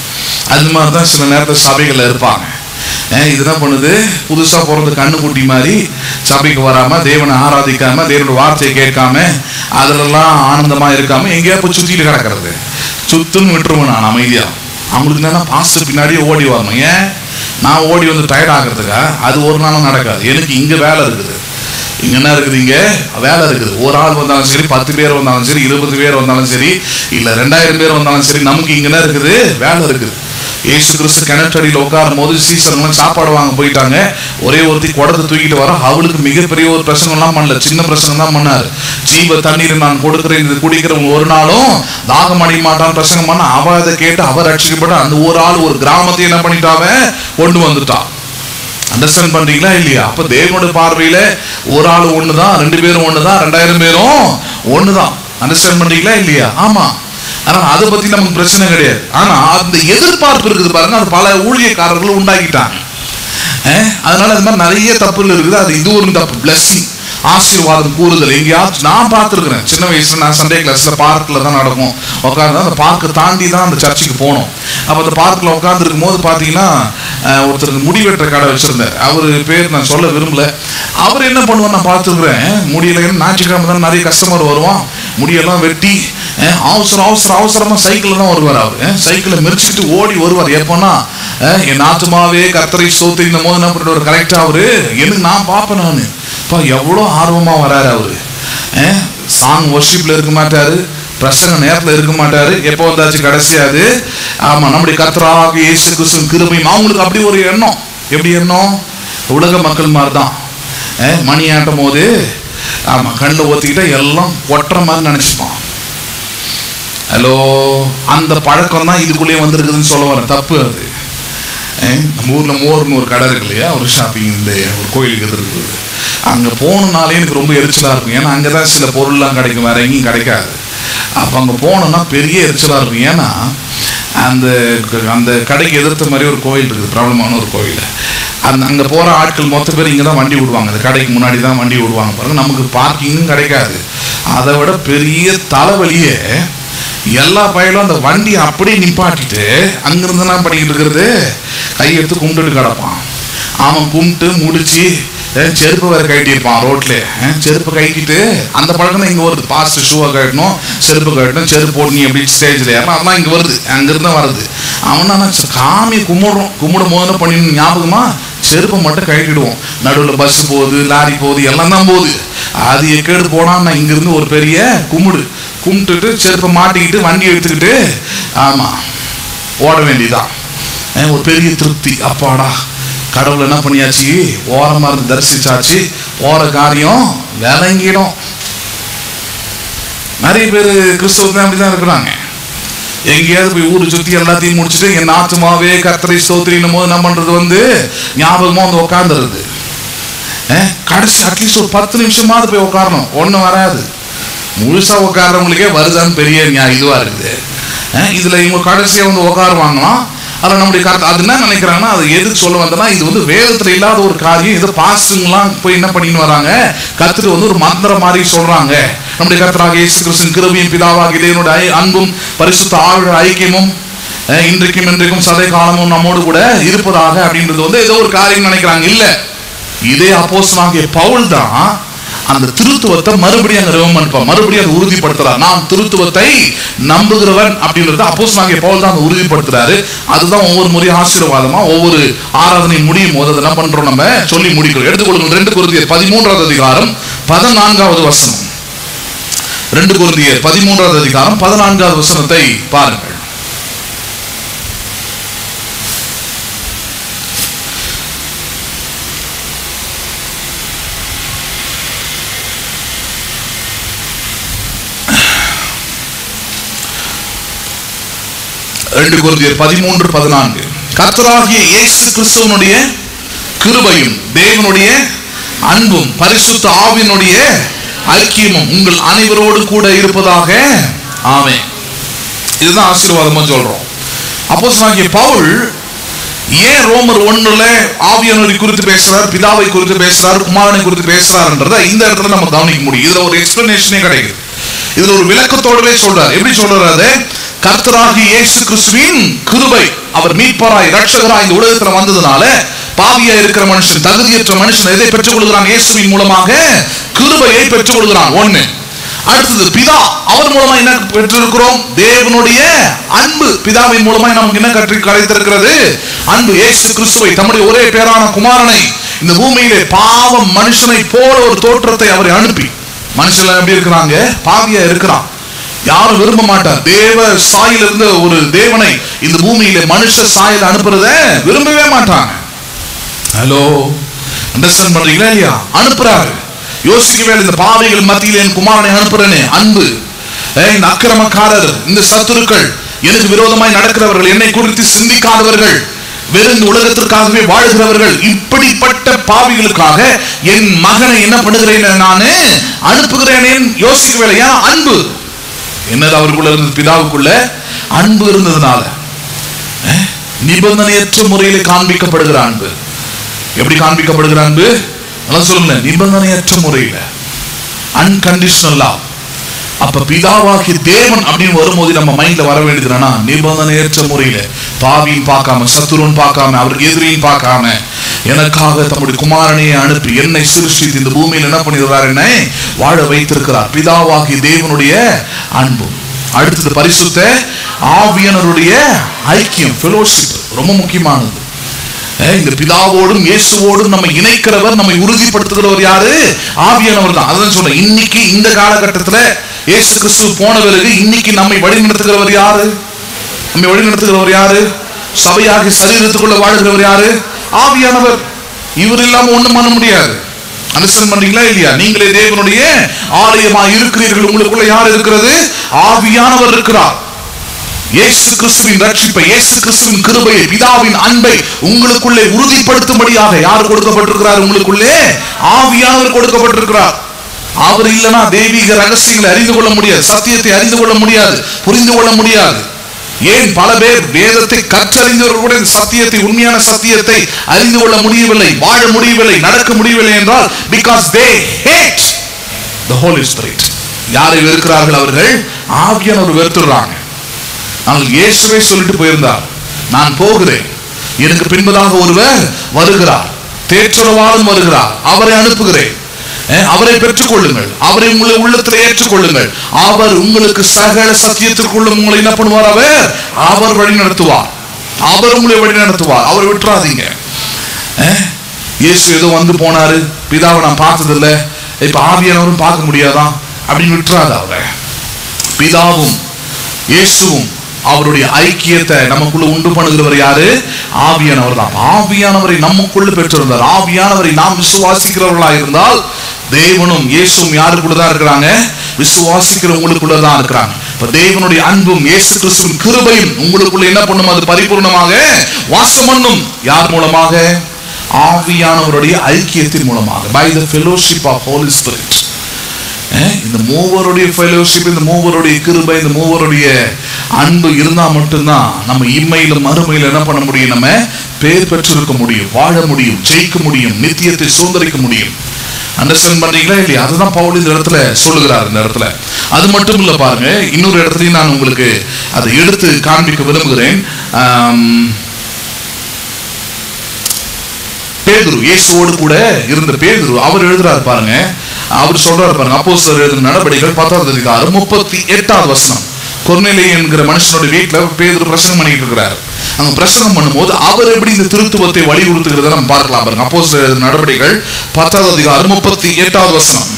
அது மாதிரி தான் சில நேரத்தில் சபைகள்ல இருப்பாங்க ஏன் இது என்ன பண்ணுது புதுசா பிறந்த கண்ணுக்குட்டி மாதிரி சபைக்கு வராம தேவனை ஆராதிக்காம தேவனோட வார்த்தையை கேட்காம அதுலலாம் ஆனந்தமா இருக்காம எங்கேயா போய் சுத்திட்டு கிடக்கிறது சுத்துன்னு விட்டுருவேன் நான் அமைதியா அவங்களுக்கு என்னன்னா பாஸ்டர் பின்னாடியே ஓடி வரணும் ஏன் நான் ஓடி வந்து டயர்ட் ஆகிறதுக்கா அது ஒரு நாளும் நடக்காது எனக்கு இங்க வேலை இருக்குது இங்க என்ன இருக்குது இங்க வேலை இருக்குது ஒரு ஆள் வந்தாலும் சரி பத்து பேர் வந்தாலும் சரி இருபது பேர் வந்தாலும் சரி இல்ல ரெண்டாயிரம் பேர் வந்தாலும் சரி நமக்கு இங்க என்ன இருக்குது வேலை இருக்குது இயேசு கிறிஸ்து கிணற்றடியில் உட்காரும் போது சீசன்லாம் சாப்பாடு வாங்க போயிட்டாங்க ஒரே ஒருத்தி குடத்தை தூக்கிட்டு வர அவளுக்கு மிகப்பெரிய ஒரு பிரசங்கம்லாம் பண்ணல சின்ன பிரசங்கம் தான் பண்ணாரு ஜீவ தண்ணீர் நான் கொடுக்கிறேன் இது குடிக்கிறவங்க ஒரு நாளும் தாகம் அடைய மாட்டான் பிரசங்கம் பண்ண அவ அதை கேட்டு அவர் ரட்சிக்கப்பட்ட அந்த ஒரு ஆள் ஒரு கிராமத்தை என்ன பண்ணிட்டாவ கொண்டு வந்துட்டான் அண்டர்ஸ்டாண்ட் பண்றீங்களா இல்லையா அப்ப தேவனோட பார்வையில ஒரு ஆள் ஒண்ணுதான் ரெண்டு பேரும் ஒண்ணுதான் ரெண்டாயிரம் பேரும் ஒண்ணுதான் அண்டர்ஸ்டாண்ட் பண்றீங்களா இல்லையா ஆமா ஆனா அதை பத்தி நமக்கு பிரச்சனை கிடையாது ஆனா அந்த எதிர்பார்ப்பு இருக்குது பாருங்க அது பல ஊழியக்காரர்கள் உண்டாக்கிட்டாங்க அஹ், அதனால அது மாதிரி நிறைய தப்புகள் இருக்குது அது இது ஒரு தப்பு பிளஸ்ஸிங் ஆசீர்வாதம் கூறுதல் எங்கேயாச்சும் நான் பார்த்துருக்கிறேன் சின்ன வயசுல நான் சண்டே கிளாஸ்ல பார்க்ல தான் நடக்கும் உட்காந்து அந்த பார்க்கை தாண்டி தான் அந்த சர்ச்சுக்கு போனோம் அப்போ அந்த பார்க்கில் உட்காந்துருக்கும் போது பார்த்தீங்கன்னா அஹ், ஒருத்தர் முடி வெட்டுற கடை வச்சிருந்தார் அவர் பேர் நான் சொல்ல விரும்பல அவர் என்ன பண்ணுவார் நான் பார்த்துருக்குறேன் முடியல ஞாயிற்றுக்கிழமை தான் நிறைய கஸ்டமர் வருவான் முடியெல்லாம் வெட்டி அஹ், அவசரம் அவசரம் அவசரமா சைக்கிள் தான் வருவார் அவர் சைக்கிளை மெரிச்சிட்டு ஓடி வருவார் எப்போன்னா அஹ், என் ஆத்துமாவே கர்த்தரை சோத்து இந்த போது என்ன பண்ணுவார் கரெக்டா அவரு எனக்கு நான் பார்ப்பேன் நான் இப்போ எவ்வளோ ஆர்வமா வராரு அவரு சாங் ஒர்ஷிப்ல இருக்க மாட்டாரு பிரசங்க நேரத்துல இருக்க மாட்டாரு எப்போ வந்தாச்சு கடைசியாது ஆமா நம்முடைய கர்த்தராக இயேசு கிறிஸ்துவின் கிருபையும் அவங்களுக்கு அப்படி ஒரு எண்ணம் எப்படி எண்ணம் உலக மக்கள் மாதிரி தான் அஹ், மணி ஆட்டும் போது ஆமா கண்ணில் ஊற்றிக்கிட்டா எல்லாம் ஒட்டுற மாதிரி நினைச்சுப்பான் ஹலோ அந்த பழக்கம் தான் இதுக்குள்ளேயே வந்திருக்குதுன்னு சொல்ல வரேன் தப்பு அது அஹ் நம்ம ஊர்ல மோர்னு ஒரு கடை இருக்கு இல்லையா ஒரு ஷாப்பிங் இந்த ஒரு கோயிலுக்கு எதிர் இருக்குது அங்க போகணுனாலே எனக்கு ரொம்ப எரிச்சலா இருக்கும் ஏன்னா அங்கதான் சில பொருள்லாம் கிடைக்கும் வேற எங்கேயும் கிடைக்காது அப்ப அங்க போனோம்னா பெரிய எரிச்சலா இருக்கும் ஏன்னா அந்த அந்த கடைக்கு எதிர்த்த மாதிரி ஒரு கோயில் இருக்குது பிரபலமான ஒரு கோயில் அந்த அங்க போற ஆட்கள் மொத்த பேர் இங்க தான் வண்டி விடுவாங்க அந்த கடைக்கு முன்னாடி தான் வண்டி விடுவாங்க பாருங்க நமக்கு பார்க்கிங்கும் கிடைக்காது அதை விட பெரிய தலைவலியே எல்லா பயலும் அந்த வண்டியை அப்படியே நிப்பாட்டிட்டு அங்கிருந்து என்ன பண்ணிக்கிட்டு இருக்கிறது கையெடுத்து கும்பிட்டுட்டு கிடப்பான் அவன் கும்பிட்டு முடிச்சு அஹ், செருப்பு வேற கட்டியிருப்பான் ரோட்ல அஹ், செருப்பு கட்டிட்டு அந்த பழக்கம் தான் இங்க வருது பாஸ்ட் ஷூவை கட்டணும் செருப்பு கட்டணும் செருப்பு போட்டு நீ எப்படி ஸ்டேஜில் ஏறணும் அதெல்லாம் இங்க வருது அங்கிருந்து வருது அவன் என்ன காமி கும்பிடுறோம் கும்பிடும் போது என்ன பண்ணி ஞாபகமா செருப்பை மட்டும் கட்டிடுவோம் நடுவில் பஸ் போகுது லாரி போகுது எல்லாம் தான் போகுது அது எக்கேடு போனா நான் இங்கிருந்து ஒரு பெரிய கும்பிடு கும்பிட்டுட்டு செருப்பை மாட்டிக்கிட்டு வண்டி எடுத்துக்கிட்டு ஆமா ஓட வேண்டியதான் அஹ் ஒரு பெரிய திருப்தி அப்பாடா கடவுள் என்ன பண்ணியாச்சு ஓரமா இருந்து தரிசிச்சாச்சு போற காரியம் விளங்கிடும் நிறைய பேர் கிறிஸ்தவத்தில் அப்படிதான் இருக்கிறாங்க எங்கேயாவது போய் ஊரு சுத்தி எல்லாத்தையும் முடிச்சுட்டு என் ஆத்துமாவே கர்த்தரை ஸ்தோத்திரினும் போது என்ன பண்றது வந்து ஞாபகமா வந்து உட்காந்துருது கடைசி அட்லீஸ்ட் ஒரு பத்து நிமிஷமாவது போய் உட்காரணும் ஒண்ணும் வராது முழுசா உட்கார்றவங்களுக்கே வருதான்னு பெரிய ஞா- இதுவா இருக்குது அஹ் இதுல இவங்க கடைசியா வந்து உட்காருவாங்களாம் அதில் நம்முடைய கருத்து அது என்ன நினைக்கிறாங்கன்னா அது எதுக்கு சொல்ல வந்தனா இது வந்து வேதத்துல இல்லாத ஒரு காரியம் இது பாசுங்களாம் போய் என்ன பண்ணின்னு வராங்க கத்துட்டு வந்து ஒரு மந்திரம் மாதிரி சொல்றாங்க நம்முடைய கர்த்தராக இயேசு கிறிஸ்துவின் கிருபையும் பிதாவாக இறைவனுடைய ஐ- அன்பும் பரிசுத்த ஆழ்வு ஐக்கியமும் அஹ் இன்றைக்கும் இன்றைக்கும் சதை காலமும் நம்மோடு கூட இருப்பதாக அப்படின்றது வந்து ஏதோ ஒரு காரியம் நினைக்கிறாங்க இல்ல இதே அப்போஸ்தலனாகிய பவுல் தான் அந்த திருத்துவத்தை மறுபடியும் அங்க ரிவம் பண்ணுப்பா மறுபடியும் அதை உறுதிப்படுத்துறார் நான் திருத்துவத்தை நம்புகிறவன் அப்படின்றத அப்போஸ்தலனாகிய பவுல் தான் அதை உறுதிப்படுத்துறாரு அதுதான் ஒவ்வொரு முறையும் ஆசீர்வாதமா ஒவ்வொரு ஆராதனை முடியும் போது அதை என்ன பண்றோம் நம்ம சொல்லி முடிக்கிறோம் எடுத்துக்கொள்ளுங்கள் ரெண்டு குருதியர் பதிமூன்றாவது அதிகாரம் பதினான்காவது வசனம் ரெண்டு குருதியர் பதிமூன்றாவது அதிகாரம் பதினான்காவது வசனத்தை பாருங்கள் ரெண்டு குருதியர் பதிமூன்று பதினான்கு கர்த்தராகிய இயேசு கிறிஸ்துவனுடைய கிருபையும் தேவனுடைய அன்பும் பரிசுத்த ஆவினுடைய ஐக்கியமும் உங்கள் அனைவரோடு கூட இருப்பதாக ஆமென் இதுதான் ஆசீர்வாதமா சொல்றோம் அப்போஸ்தலனாகிய பவுல் ஏன் ரோமர் ஒண்ணுல ஆவியானவரை குறித்து பேசுறார் பிதாவை குறித்து பேசுறார் குமாரனை குறித்து பேசுறாருன்றத இந்த இடத்துல நம்ம கவனிக்க முடியும் இதுல ஒரு எக்ஸ்பிளனேஷனே கிடைக்குது இதுல ஒரு விளக்கத்தோடவே சொல்றார் எப்படி சொல்றாரு அது கர்த்தராகி இயேசு கிறிஸ்துவின் கிருபை அவர் மீட்பராய் ரட்சகராய் இந்த உலகத்துல வந்ததுனால பாவியா இருக்கிற மனுஷன் தகுதியற்ற மனுஷன் எதை பெற்றுக் கொள்கிறான் இயேசுவின் மூலமாக கிருபையை பெற்றுக் கொள்கிறான் ஒண்ணு அடுத்தது பிதா அவர் மூலமா என்ன பெற்றிருக்கிறோம் தேவனுடைய அன்பு பிதாவின் மூலமா நமக்கு என்ன கற்று கிடைத்திருக்கிறது அன்பு இயேசு கிறிஸ்துவை தம்முடைய ஒரே பேரான குமாரனை இந்த பூமியிலே பாவம் மனுஷனை போல ஒரு தோற்றத்தை அவரை அனுப்பி மனுஷன் எப்படி இருக்கிறாங்க பாவியா இருக்கிறான் யாரும் விரும்ப மாட்டார் தேவ சாயல் இருந்த ஒரு தேவனை இந்த பூமியில மனுஷ சாயல் அனுப்புறத விரும்பவே மாட்டாங்க ஹலோ அண்டர்ஸ்டாண்ட் பண்றீங்களா இல்லையா அனுப்புறாரு யோசிக்கவே இல்லை, இந்த பாவைகள் மத்தியில் என் குமாரனை அனுப்புறேனே அன்பு ஏய், இந்த அக்கிரமக்காரர் இந்த சத்துருக்கள் எனக்கு விரோதமாய் நடக்கிறவர்கள் என்னை குறித்து சிந்திக்காதவர்கள் வெறும் இந்த உலகத்திற்காகவே வாழ்கிறவர்கள் இப்படிப்பட்ட பாவிகளுக்காக என் மகனை என்ன பண்ணுகிறேன் நானு அனுப்புகிறேனேன் யோசிக்கவே இல்லை. ஏன் அன்பு என்னது அவருக்குள்ள இருந்தது பிதாவுக்குள்ள அன்பு இருந்ததுனால அஹ், நிபந்தனையற்ற முறையில் காண்பிக்கப்படுகிற அன்பு எப்படி காண்பிக்கப்படுகிற அன்பு அதான் சொல்லுங்க நிபந்தனையற்ற முறையில் அன்கண்டிஷனல் லவ் அப்ப பிதாவாகிய தேவன் அப்படின்னு வரும்போது நம்ம மைண்ட்ல வர வேண்டியது என்னன்னா நிபந்தனையற்ற முறையில பாவியும் பார்க்காம சத்துருன்னு பார்க்காம அவருக்கு எதிரியும் பார்க்காம எனக்காக தம்முடைய குமாரனையை அனுப்பி என்னை சிருஷ்டித்து இந்த பூமியில் என்ன பண்ணிடுறார் என்னை வாழ வைத்திருக்கிறார் பிதாவாகிய தேவனுடைய அன்பு அடுத்தது பரிசுத்த ஆவியனருடைய ஐக்கியம் ஃபெலோஷிப் ரொம்ப முக்கியமானது அஹ் இந்த பிதாவோடும் இயேசுவோடும் நம்ம இணைக்கிறவர் நம்மை உறுதிப்படுத்துகிறவர் யாரு ஆவியானவர் தான் அதான் சொல்றேன் இன்னைக்கு இந்த காலகட்டத்துல இயேசு கிறிஸ்து போன பிறகு இன்னைக்கு நம்மை வழிநடத்துகிறவர் யாரு நம்மை வழிநடத்துகிறவர் யாரு சபையாகி சரீரத்துக்குள்ள வாழ்கிறவர் யாரு ஆவியானவர் இவர் இல்லாம ஒண்ணும் பண்ண முடியாது அனுசரணம் பண்றீங்களா இல்லையா நீங்களே தேவனுடைய ஆலயமா இருக்கிறீர்கள் உங்களுக்குள்ள யார் இருக்கிறது ஆவியானவர் இருக்கிறார் இயேசு கிறிஸ்துவின் ரட்சிப்பை இயேசு கிறிஸ்துவின் கிருபையை பிதாவின் அன்பை உங்களுக்குள்ளே உறுதிப்படுத்தும்படியாக யார் கொடுக்கப்பட்டிருக்கிறார் உங்களுக்குள்ளே ஆவியானவர் கொடுக்கப்பட்டிருக்கிறார் அவர் இல்லைன்னா தெய்வீக ரகசியங்களை அறிந்து கொள்ள முடியாது சத்தியத்தை அறிந்து கொள்ள முடியாது புரிந்து கொள்ள முடியாது ஏன் பல பேர் வேதத்தை கற்றறிந்தவர்கள் கூட இந்த சத்தியத்தை உண்மையான சத்தியத்தை அறிந்து கொள்ள முடியவில்லை வாழ முடியவில்லை நடக்க முடியவில்லை என்றால் because they hate the Holy Spirit யாரை வெறுக்கிறார்கள் அவர்கள் ஆவியானவர் வெறுத்துடுறாங்க ஆனால் இயேசுவே சொல்லிட்டு போயிருந்தார் நான் போகிறேன் எனக்கு பின்பதாக ஒருவர் வருகிறார் தேற்றரவாளன் வருகிறார் அவரை அனுப்புகிறேன் அஹ், அவரை பெற்றுக்கொள்ளுங்கள் அவரை உங்களை உள்ளத்தில் ஏற்றுக்கொள்ளுங்கள் அவர் உங்களுக்கு சகல சத்தியத்திற்குள்ள உங்களை என்ன பண்ணுவார் அவர் அவர் வழி நடத்துவார் அவர் உங்களை வழி நடத்துவார் அவர் விட்டுறாதீங்க அஹ், இயேசு ஏதோ வந்து போனாரு பிதாவை நான் பார்த்ததில்லை இப்ப ஆவியானவரும் பார்க்க முடியாதான் அப்படின்னு விட்டுறாது அவரை பிதாவும் இயேசுவும் அவருடைய ஐக்கியத்தை நமக்குள்ள உண்டு பண்ணுகிறவர் யாரு ஆவியானவர் தான் ஆவியானவரை நமக்குள்ள பெற்றிருந்தார் ஆவியானவரை நாம் விசுவாசிக்கிறவர்களா இருந்தால் தேவனும் இயேசுவும் யாருக்குள்ள தான் இருக்கிறாங்க விசுவாசிக்கிறவங்களுக்குள்ள தான் இருக்கிறாங்க இப்ப தேவனுடைய அன்பும் இயேசு கிறிஸ்துவின் கிருபையும் உங்களுக்குள்ள என்ன பண்ணும் அது பரிபூர்ணமாக வாசம் பண்ணும் யார் மூலமாக ஆவியானவருடைய ஐக்கியத்தின் மூலமாக by the fellowship of Holy Spirit ah இந்த மூவருடைய ஃபெலோஷிப் இந்த மூவருடைய கிருபை இந்த மூவருடைய அன்பு இருந்தா மட்டும்தான் நம்ம இம்மையில மறுமையில என்ன பண்ண முடியும் நம்ம பேர் பெற்றிருக்க முடியும் வாழ முடியும் ஜெயிக்க முடியும் நித்தியத்தை சுதந்திரிக்க முடியும் அண்டர்ஸ்டாண்ட் பண்றீங்களா இல்லையா அதுதான் பவுல் இந்த இடத்துல சொல்லுகிறார் இந்த இடத்துல அது மட்டும் இல்ல பாருங்க இன்னொரு இடத்துலயும் நான் உங்களுக்கு அதை எடுத்து காண்பிக்க விரும்புகிறேன் ஆம், பேதுரு இயேசுவோடு கூட இருந்த பேதுரு அவர் எழுதுறாரு பாருங்க அவர் சொல்றாரு பாருங்க அப்போ எழுதின நடவடிக்கைகள் பத்தாவது அதிகாரம் முப்பத்தி எட்டாவது வசனம் கொர்நேலி என்கிற மனுஷனுடைய வீட்டுல பேதுரு பிரசங்கம் பண்ணிட்டு இருக்கிறார் அங்க பிரசங்கம் பண்ணும்போது அவர் எப்படி இந்த திருத்துவத்தை வலியுறுத்துகிறத நம்ம பார்க்கலாம் பாருங்க அப்போ எழுதின நடவடிக்கைகள் பத்தாவது அதிகாரம் முப்பத்தி எட்டாவது வசனம்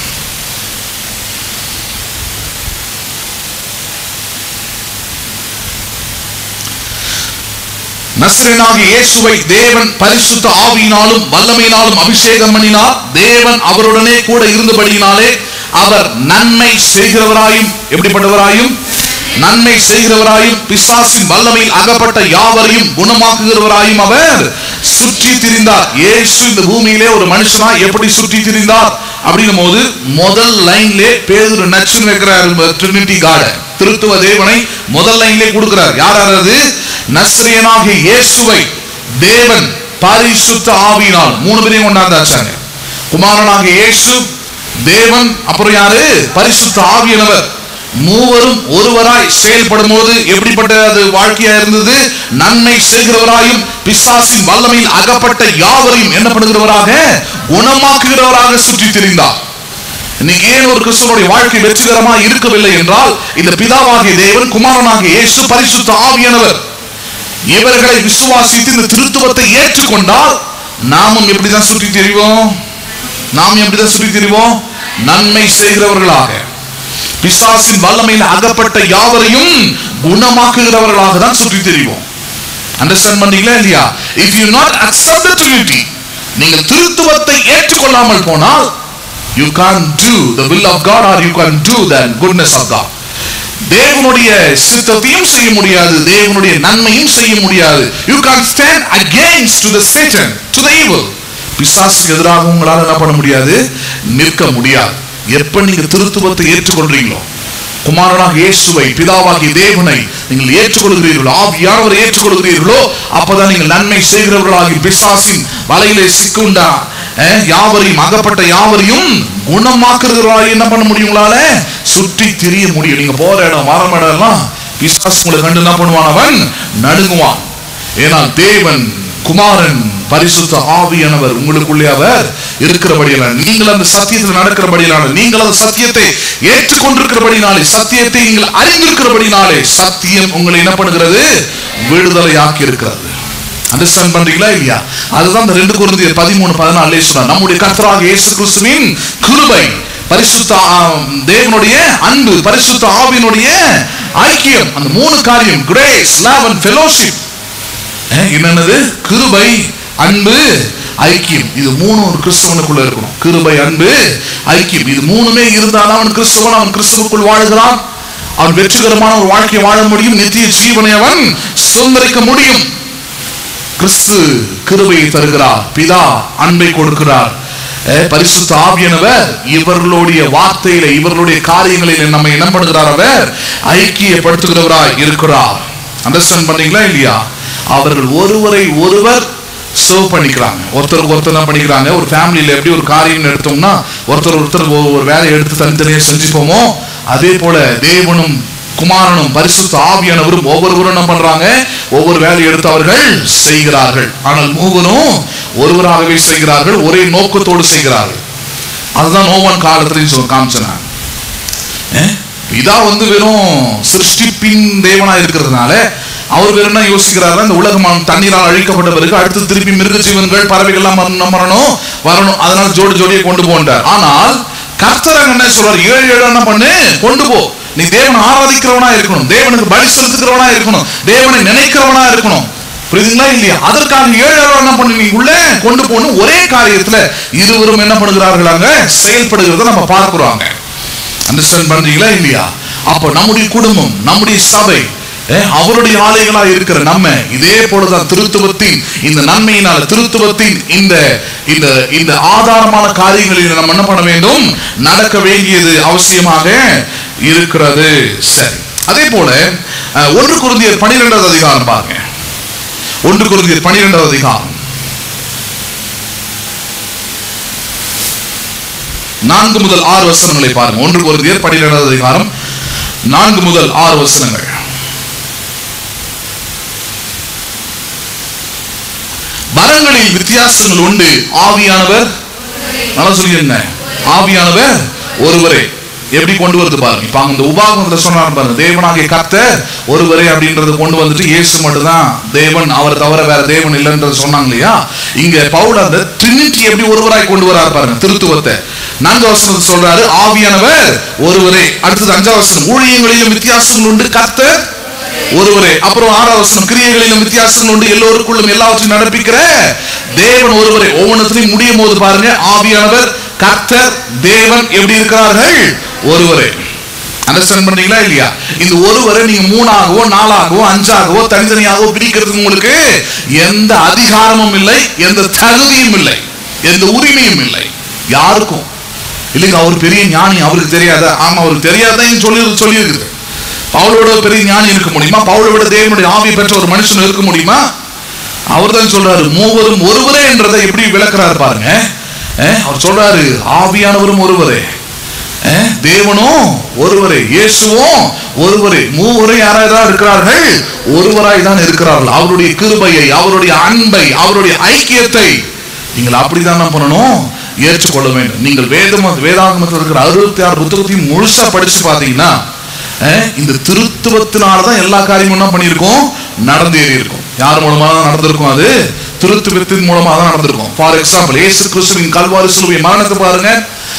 நஸ்ரேனாகிய இயேசுவை தேவன் பரிசுத்த ஆவியினாலும் வல்லமையினாலும் அபிஷேகம் பண்ணினார் தேவன் அவருடனே கூட இருந்தபடியினாலே அவர் நன்மை செய்கிறவராயும் எப்படிப்பட்டவராயும் நன்மை செய்கிறவராயும் பிசாசின் வல்லமையில் அகப்பட்ட யாவரையும் குணமாக்குகிறவராயும் அவர் சுற்றி திரிந்தார் இயேசு இந்த பூமியிலே ஒரு மனுஷனா எப்படி சுற்றி திரிந்தார் அப்படின்னும் போது முதல் லைன்லே பேதுரு நச்சுன்னு வைக்கிறார் ட்ரினிட்டி காட திருத்துவ தேவனை முதல் லைன்லே கொடுக்கிறார் யார் அது நஸ்ரியனாகிய இயேசுவை தேவன் பரிசுத்த ஆவியினால் மூணு பேரையும் கொண்டாந்தாச்சாங்க குமாரனாகிய இயேசு தேவன் அப்புறம் யாரு பரிசுத்த ஆவியானவர் மூவரும் ஒருவராய் செயல்படும் போது எப்படிப்பட்ட அது வாழ்க்கையா இருந்தது நன்மை செய்கிறவராயும் பிசாசின் வல்லமையில் அகப்பட்ட யாவரையும் என்ன பண்ணுகிறவராக குணமாக்குகிறவராக சுற்றி திரிந்தார் இன்னைக்கு ஏன் ஒரு கிறிஸ்தவனுடைய வாழ்க்கை வெற்றிகரமா இருக்கவில்லை என்றால் இந்த பிதாவாகிய தேவன் குமாரனாகிய இயேசு பரிசுத்த ஆவியானவர் இவர்களை விசுவாசித்து இந்த திருத்துவத்தை ஏற்றுக்கொண்டால் நாமும் எப்படிதான் சுற்றி திரிவோம் நாம் எப்படிதான் சுற்றி திரிவோம் நன்மை செய்கிறவர்களாக பிசாசின் வல்லமையில் அகப்பட்ட யாவரையும் குணமாக்குகிறவர்களாக தான் சுற்றி திரிவோம் அண்டர்ஸ்டாண்ட் பண்ணீங்களா இல்லையா if you not accept the Trinity நீங்கள் திருத்துவத்தை ஏற்றுக்கொள்ளாமல் போனால் you can do the will of God or you can do the goodness of God தேவனுடைய சித்தத்தையும் செய்ய முடியாது தேவனுடைய நன்மையும் செய்ய முடியாது you can stand against to the Satan to the evil பிசாசுக்கு எதிராக உங்களால என்ன பண்ண முடியாது நிற்க முடியாது எப்ப நீங்க திருத்துவத்தை ஏற்றுக்கொள்றீங்களோ குமாரனாக இயேசுவை பிதாவாகிய தேவனை நீங்கள் ஏற்றுக்கொள்கிறீர்களோ ஆவியானவரை ஏற்றுக்கொள்கிறீர்களோ அப்பதான் நீங்கள் நன்மை செய்கிறவர்களாகி பிசாசின் வலையிலே சிக்குண்டா அஹ், யாவரையும் அகப்பட்ட யாவரையும் குணமாக்குறவர்களாக என்ன பண்ண முடியும் உங்களால சுற்றி திரிய முடியும் நீங்க போற இடம் வர இடம் எல்லாம் பிசாசு உங்களை கண்டு என்ன பண்ணுவான் அவன் நடுங்குவான் ஏனால் தேவன் குமாரன் பரிசுத்த ஆவியானவர் உங்களுக்குள்ளே அவர் இருக்கிறபடியால் நீங்கள் அந்த சத்தியத்தில் நடக்கிறபடியால் நீங்கள் அந்த சத்தியத்தை ஏற்றுக்கொண்டிருக்கிறபடினாலே சத்தியத்தை நீங்கள் அறிந்திருக்கிறபடினாலே சத்தியம் உங்களை என்ன பண்ணுகிறது விடுதலையாக்கி இருக்கிறது அண்டர்ஸ்டாண்ட் பண்றீங்களா இல்லையா அதுதான் இந்த ரெண்டு குருந்தியர் பதிமூணு பதினாலே சொன்னார் நம்முடைய கர்த்தராக இயேசு கிறிஸ்துவின் கிருபை பரிசுத்த ஆ, தேவனுடைய அன்பு பரிசுத்த ஆவியினுடைய ஐக்கியம் அந்த மூணு காரியம் கிரேஸ் லவ் அண்ட் ஃபெலோஷிப் என்னன்னது கிருபை அன்பு ஐக்கியம் இது மூணு ஒரு கிறிஸ்தவனுக்குள்ள இருக்கணும் கிருபை அன்பு ஐக்கியம் இது மூணுமே இருந்தாலும் அவன் கிறிஸ்தவன் அவன் கிறிஸ்துவுக்குள் வாழுகிறான் அவன் வெற்றிகரமான ஒரு வாழ்க்கை வாழ முடியும் நித்திய ஜீவனை அவன் சுதந்திரிக்க முடியும் கிறிஸ்து கிருபையை தருகிறார் பிதா அன்பை கொடுக்கிறார் அஹ், பரிசுத்த ஆவியானவர் இவர்களுடைய வார்த்தையில இவர்களுடைய காரியங்களில் நம்மை என்ன பண்ணுகிறார் அவர் ஐக்கியப்படுத்துகிறவராய் இருக்கிறார் அண்டர்ஸ்டாண்ட் பண்ணீங்களா இல்லையா அவர்கள் ஒருவரை ஒருவர் சர்வ் பண்ணிக்கிறாங்க ஒருத்தருக்கு ஒருத்தர் என்ன பண்ணிக்கிறாங்க ஒரு ஃபேமிலியில எப்படி ஒரு காரியம் எடுத்தோம்னா ஒருத்தர் ஒருத்தர் ஒரு ஒரு வேலையை எடுத்து தனித்தனியா செஞ்சுப்போமோ அதே போல தேவனும் குமாரனும் பரிசுத்த ஆவியானவரும் ஒவ்வொருவரும் என்ன பண்றாங்க ஒவ்வொரு வேலையை எடுத்து அவர்கள் செய்கிறார்கள் ஆனால் மூவரும் ஒருவராகவே செய்கிறார்கள் ஒரே நோக்கத்தோடு செய்கிறார்கள் அதுதான் நோவன் காலத்திலையும் சொல்ல காமிச்சேன் இதா வந்து வெறும் சிருஷ்டிப்பின் தேவனா இருக்கிறதுனால அவர் வேற என்ன யோசிக்கிறாரு இந்த உலகமான தண்ணீரால் அழிக்கப்பட்ட பிறகு அடுத்து திருப்பி மிருக ஜீவன்கள் பறவைகள் எல்லாம் மரணம் வரணும் வரணும் அதனால ஜோடி ஜோடியை கொண்டு போன்றார் ஆனால் கர்த்தர் அங்க என்ன சொல்றாரு ஏழு ஏழு என்ன பண்ணு கொண்டு போ நீ தேவனை ஆராதிக்கிறவனா இருக்கணும் தேவனுக்கு பலி செலுத்துகிறவனா இருக்கணும் தேவனை நினைக்கிறவனா இருக்கணும் புரியுதுங்களா இல்லையா அதற்காக ஏழு ஏழு என்ன பண்ணு நீ உள்ள கொண்டு போகணும் ஒரே காரியத்துல இருவரும் என்ன பண்ணுகிறார்களாங்க செயல்படுகிறத நம்ம பார்க்கிறோங்க அண்டர்ஸ்டாண்ட் பண்றீங்களா இல்லையா அப்போ நம்முடைய குடும்பம் நம்முடைய சபை அஹ், அவருடைய ஆலைகளா இருக்கிற நம்ம இதே போலதான் திருத்துவத்தின் இந்த நன்மையினால திருத்துவத்தின் இந்த இந்த இந்த ஆதாரமான காரியங்களில் நம்ம என்ன பண்ண வேண்டும் நடக்க வேண்டியது அவசியமாக இருக்கிறது சரி அதே போல அஹ், ஒன்று குருந்தியர் பனிரெண்டாவது அதிகாரம் பாருங்க ஒன்று குருந்தியர் பனிரெண்டாவது அதிகாரம் நான்கு முதல் ஆறு வசனங்களை பாருங்க ஒன்று குருந்தியர் பனிரெண்டாவது அதிகாரம் நான்கு முதல் ஆறு வசனங்கள் வரங்களில் வித்தியாசங்கள் உண்டு ஆவியானவர் நல்லா சொல்லிருங்க ஆவியானவர் ஒருவரே எப்படி கொண்டு வருது பாருங்க இப்ப அந்த உபாகமத்துல சொன்னார் பாருங்க தேவனாகிய கர்த்தர் ஒருவரே அப்படின்றது கொண்டு வந்துட்டு இயேசு மட்டும்தான் தேவன் அவர் தவிர வேற தேவன் இல்லைன்றது சொன்னாங்க இல்லையா இங்க பவுல் அந்த ட்ரினிட்டி எப்படி ஒருவராய் கொண்டு வரார் பாருங்க திருத்துவத்தை நான்கு வசனத்தை சொல்றாரு ஆவியானவர் ஒருவரே அடுத்தது அஞ்சாவது வசனம் ஊழியங்களிலும் வித்தியாசங்கள் உண்டு கர்த்தர் ஒருவரே அப்புறம் ஆறாவது வசனம் கிரியைகளிலும் வித்தியாசங்கள் உண்டு எல்லோருக்குள்ளும் எல்லாவற்றையும் நடப்பிக்கிற தேவன் ஒருவரே ஒவ்வொன்றத்திலையும் முடியும் போது பாருங்க ஆவியானவர் கர்த்தர் தேவன் எப்படி இருக்கிறார்கள் ஒருவரே அண்டர்ஸ்டாண்ட் பண்றீங்களா இல்லையா இந்த ஒருவரை நீங்க மூணாகவோ நாலாகவோ அஞ்சாகவோ தனித்தனியாகவோ பிரிக்கிறதுக்கு உங்களுக்கு எந்த அதிகாரமும் இல்லை எந்த தகுதியும் இல்லை எந்த உரிமையும் இல்லை யாருக்கும் இல்லைங்க அவர் பெரிய ஞானி அவருக்கு தெரியாதா ஆமா அவருக்கு தெரியாதான் சொல்லி சொல்லி இருக்குது பவுலோட பெரிய ஞானி இருக்க முடியுமா பவுலை விட தேவனுடைய ஆவி பெற்ற ஒரு மனுஷன் இருக்க முடியுமா அவர் தான் சொல்றாரு மூவரும் ஒருவரே என்றதை எப்படி விளக்குறாரு பாருங்க அஹ், அவர் சொல்றாரு ஆவியானவரும் ஒருவரே அஹ், தேவனும் ஒருவரே இயேசுவும் ஒருவரே மூவரே யாராய் தான் இருக்கிறார்கள் ஒருவராய் தான் இருக்கிறார்கள் அவருடைய கிருபையை அவருடைய அன்பை அவருடைய ஐக்கியத்தை நீங்கள் அப்படிதான் பண்ணணும் ஏற்றுக்கொள்ள வேண்டும் நீங்கள் வேதம் வேதாகமத்தில் இருக்கிற அறுபத்தி ஆறு புத்தகத்தையும் முழுசா படிச்சு பார்த்தீங்கன்னா அஹ், இந்த திருத்துவத்தினால தான் எல்லா காரியமும் என்ன பண்ணியிருக்கோம் நடந்தேறி இருக்கும் யார் மூலமா தான் நடந்திருக்கும் அது திருத்துவத்தின் மூலமா தான் நடந்திருக்கும் ஃபார் எக்ஸாம்பிள் இயேசு கிறிஸ்துவின் கல்வாரி சிலுவை மரணத்தை பாருங்க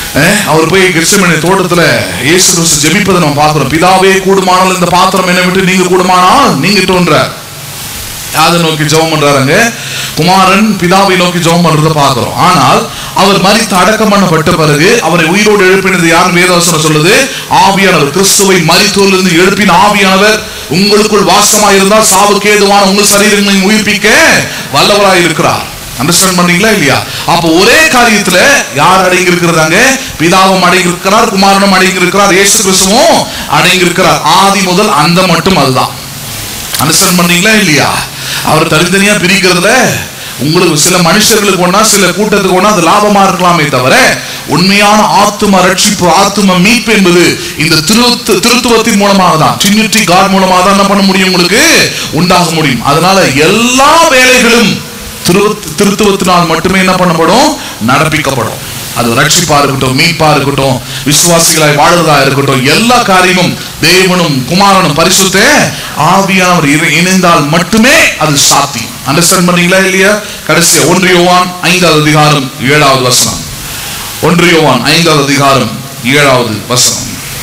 அஹ், அவர் போய் கிறிஸ்தமணி தோட்டத்துல இயேசு கிறிஸ்து ஜெபிப்பதை நம்ம பார்க்கிறோம் பிதாவே கூடுமானால் இந்த பாத்திரம் என்ன விட்டு நீங்க கூடுமானால் நீங்க தோன்றார் அதை நோக்கி ஜெபம் பண்றாருங்க குமாரன் பிதாவை நோக்கி ஜெபம் பண்றதை பார்க்கிறோம் ஆனால் அவர் மரித்து அடக்கம் பண்ணப்பட்ட பிறகு அவரை உயிரோடு எழுப்பினது யார் வேதவசனம் சொல்லுது ஆவியானவர் கிறிஸ்துவை மரித்தோரிலிருந்து எழுப்பின ஆவியானவர் உங்களுக்குள் வாசமாய் இருந்தால் சாவுக்கு ஏதுவான உங்கள் சரீரங்களையும் உயிர்ப்பிக்க வல்லவராய் இருக்கிறார் அண்டர்ஸ்டாண்ட் பண்ணீங்களா இல்லையா அப்போ ஒரே காரியத்துல யார் அடங்கி இருக்கிறதாங்க பிதாவும் அடங்கி இருக்கிறார் குமாரனும் அடங்கி இருக்கிறார் இயேசு கிறிஸ்துவும் அடங்கி இருக்கிறார் ஆதி முதல் அந்த மட்டும் அதுதான் அண்டர்ஸ்டாண்ட் பண்ணீங்களா இல்லையா அவர் தனித்தனியா பிரிக்கிறதுல உங்களுக்கு சில மனுஷர்களுக்கு ஒண்ணா சில கூட்டத்துக்கு ஒண்ணா அது லாபமா இருக்கலாமே தவிர உண்மையான ஆத்தும ரட்சிப்பு ஆத்தும மீட்பு என்பது இந்த திருத்து திருத்துவத்தின் மூலமாக தான் ட்ரினிட்டி காட் மூலமாக தான் என்ன பண்ண முடியும் உங்களுக்கு உண்டாக முடியும் அதனால எல்லா வேலைகளும் திரு- திருத்துவத்தினால் மட்டுமே என்ன பண்ணப்படும் நடப்பிக்கப்படும் அது ரட்சிப்பா இருக்கட்டும் மீட்பா இருக்கட்டும் விசுவாசிகளாய் வாழுறதா இருக்கட்டும் எல்லா காரியமும் தேவனும் குமாரனும் பரிசுத்த ஆவியானவர் இணை- இணைந்தால் மட்டுமே அது சாத்தி அண்டர்ஸ்டாண்ட் பண்ணீங்களா இல்லையா கடைசியா ஒன்று யோவான் ஐந்தாவது அதிகாரம் ஏழாவது வசனம் ஒன்று யோவான் ஐந்தாவது அதிகாரம் ஏழாவது வசனம்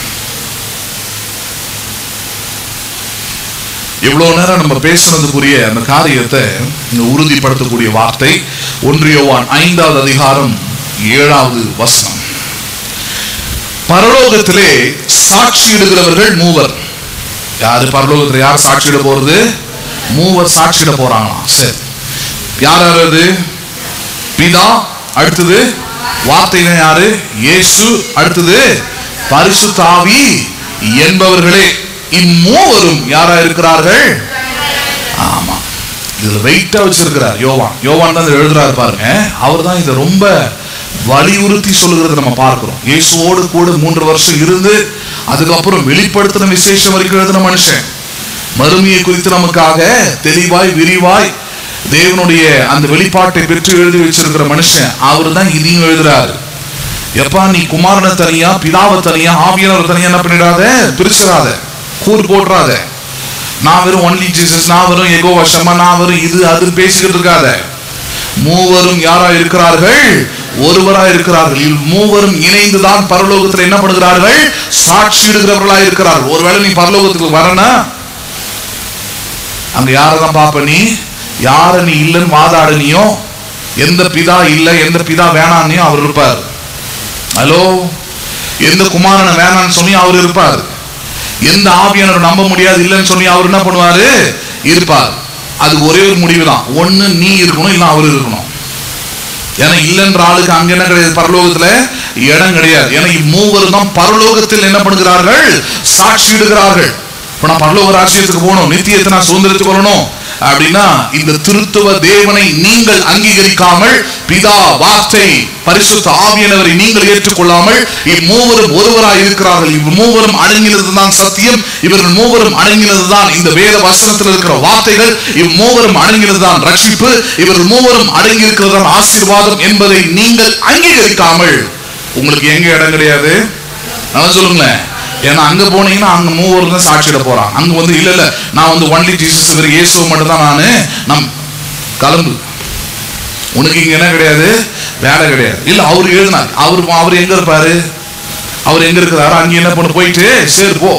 இவ்வளவு நேரம் நம்ம பேசுனதுக்குரிய அந்த காரியத்தை இங்க உறுதிப்படுத்தக்கூடிய வார்த்தை ஒன்று யோவான் ஐந்தாவது அதிகாரம் ஏழாவது வசனம் பரலோகத்திலே சாட்சியிடுகிறவர்கள் மூவர் யாரு பரலோகத்துல யார் சாட்சியிட போறது மூவர் சாட்சியிட போறாங்களாம் சரி யார் யார் அது பிதா அடுத்தது வார்த்தைங்க யாரு இயேசு அடுத்தது பரிசுத்த ஆவி என்பவர்களே இம்மூவரும் யாரா இருக்கிறார்கள் ஆமா இதுல வெயிட்டா வச்சிருக்கிறார் யோவான் யோவான் தான் இதை எழுதுறாரு பாருங்க அவர் தான் இதை ரொம்ப வலியுறுத்தி சொல்லுகிறத நம்ம பார்க்கிறோம் இயேசுவோடு கூட மூன்று வருஷம் இருந்து அதுக்கப்புறம் வெளிப்படுத்தின விசேஷம் வரைக்கும் எழுதின மனுஷன் மறுமையை குறித்து நமக்காக தெளிவாய் விரிவாய் தேவனுடைய அந்த வெளிப்பாட்டை பெற்று எழுதி வச்சிருக்கிற மனுஷன் அவர் தான் இதையும் எழுதுறாரு எப்பா நீ குமாரனை தனியா பிதாவை தனியா ஆவியானவர் தனியா என்ன பண்ணிடாத பிரிச்சிடாத கூர் போட்டுறாத நான் வெறும் ஒன்லி ஜீசஸ் நான் வெறும் எகோ வசமா நான் வெறும் இது அது பேசிக்கிட்டு இருக்காத மூவரும் யாரா இருக்கிறார்கள் ஒருவரா இருக்கிறார்கள் இல் மூவரும் இணைந்துதான் பரலோகத்தில் என்ன பண்ணுகிறார்கள் சாட்சியிடுகிறவர்களா இருக்கிறார்கள் ஒருவேளை நீ பரலோகத்துக்கு வரனா அங்க யாரை தான் பாப்ப நீ யார நீ இல்லைன்னு வாதாடுனியோ எந்த பிதா இல்லை எந்த பிதா வேணான்னியோ அவர் இருப்பார் ஹலோ எந்த குமாரனை வேணான்னு சொல்லி அவர் இருப்பார் எந்த ஆவியானவர் நம்ப முடியாது இல்லைன்னு சொல்லி அவர் என்ன பண்ணுவாரு இருப்பார் அது ஒரே ஒரு முடிவு தான் ஒண்ணு நீ இருக்கணும் இல்ல அவர் இருக்கணும் ஏன்னா இல்லைன்ற ஆளுக்கு அங்க என்ன கிடையாது பரலோகத்துல இடம் கிடையாது ஏன்னா இம்மூவரும் தான் பரலோகத்தில் என்ன பண்ணுகிறார்கள் சாட்சியிடுகிறார்கள் இப்ப நான் பரலோக ராஜ்யத்துக்கு போகணும் நித்தியத்தை நான் சுதந்திரத்துக்கு வரணும் அப்படின்னா இந்த திருத்துவ தேவனை நீங்கள் அங்கீகரிக்காமல் பிதா வார்த்தை பரிசுத்த ஆவியானவரை நீங்கள் ஏற்றுக்கொள்ளாமல் இம்மூவரும் ஒருவராய் இருக்கிறார்கள் இம்மூவரும் அடங்கினது தான் சத்தியம் இவர்கள் மூவரும் அடங்கினது தான் இந்த வேத வசனத்தில் இருக்கிற வார்த்தைகள் இம்மூவரும் அடங்கினது தான் ரட்சிப்பு இவர்கள் மூவரும் அடங்கி இருக்கிறது தான் ஆசீர்வாதம் என்பதை நீங்கள் அங்கீகரிக்காமல் உங்களுக்கு எங்க இடம் கிடையாது நான் சொல்லுங்களேன் ஏன்னா அங்க போனீங்கன்னா அங்க மூவர் தான் சாட்சியிட போறான் அங்க வந்து இல்ல இல்ல நான் வந்து ஒன்லி ஜீசஸ் இவர் இயேசுவை மட்டும் தான் நானு நம் கலந்து உனக்கு இங்க என்ன கிடையாது வேலை கிடையாது இல்ல அவர் எழுதினார் அவர் அவர் எங்க இருப்பாரு அவர் எங்க இருக்கிறாரு அங்க என்ன பண்ண போயிட்டு சரி போ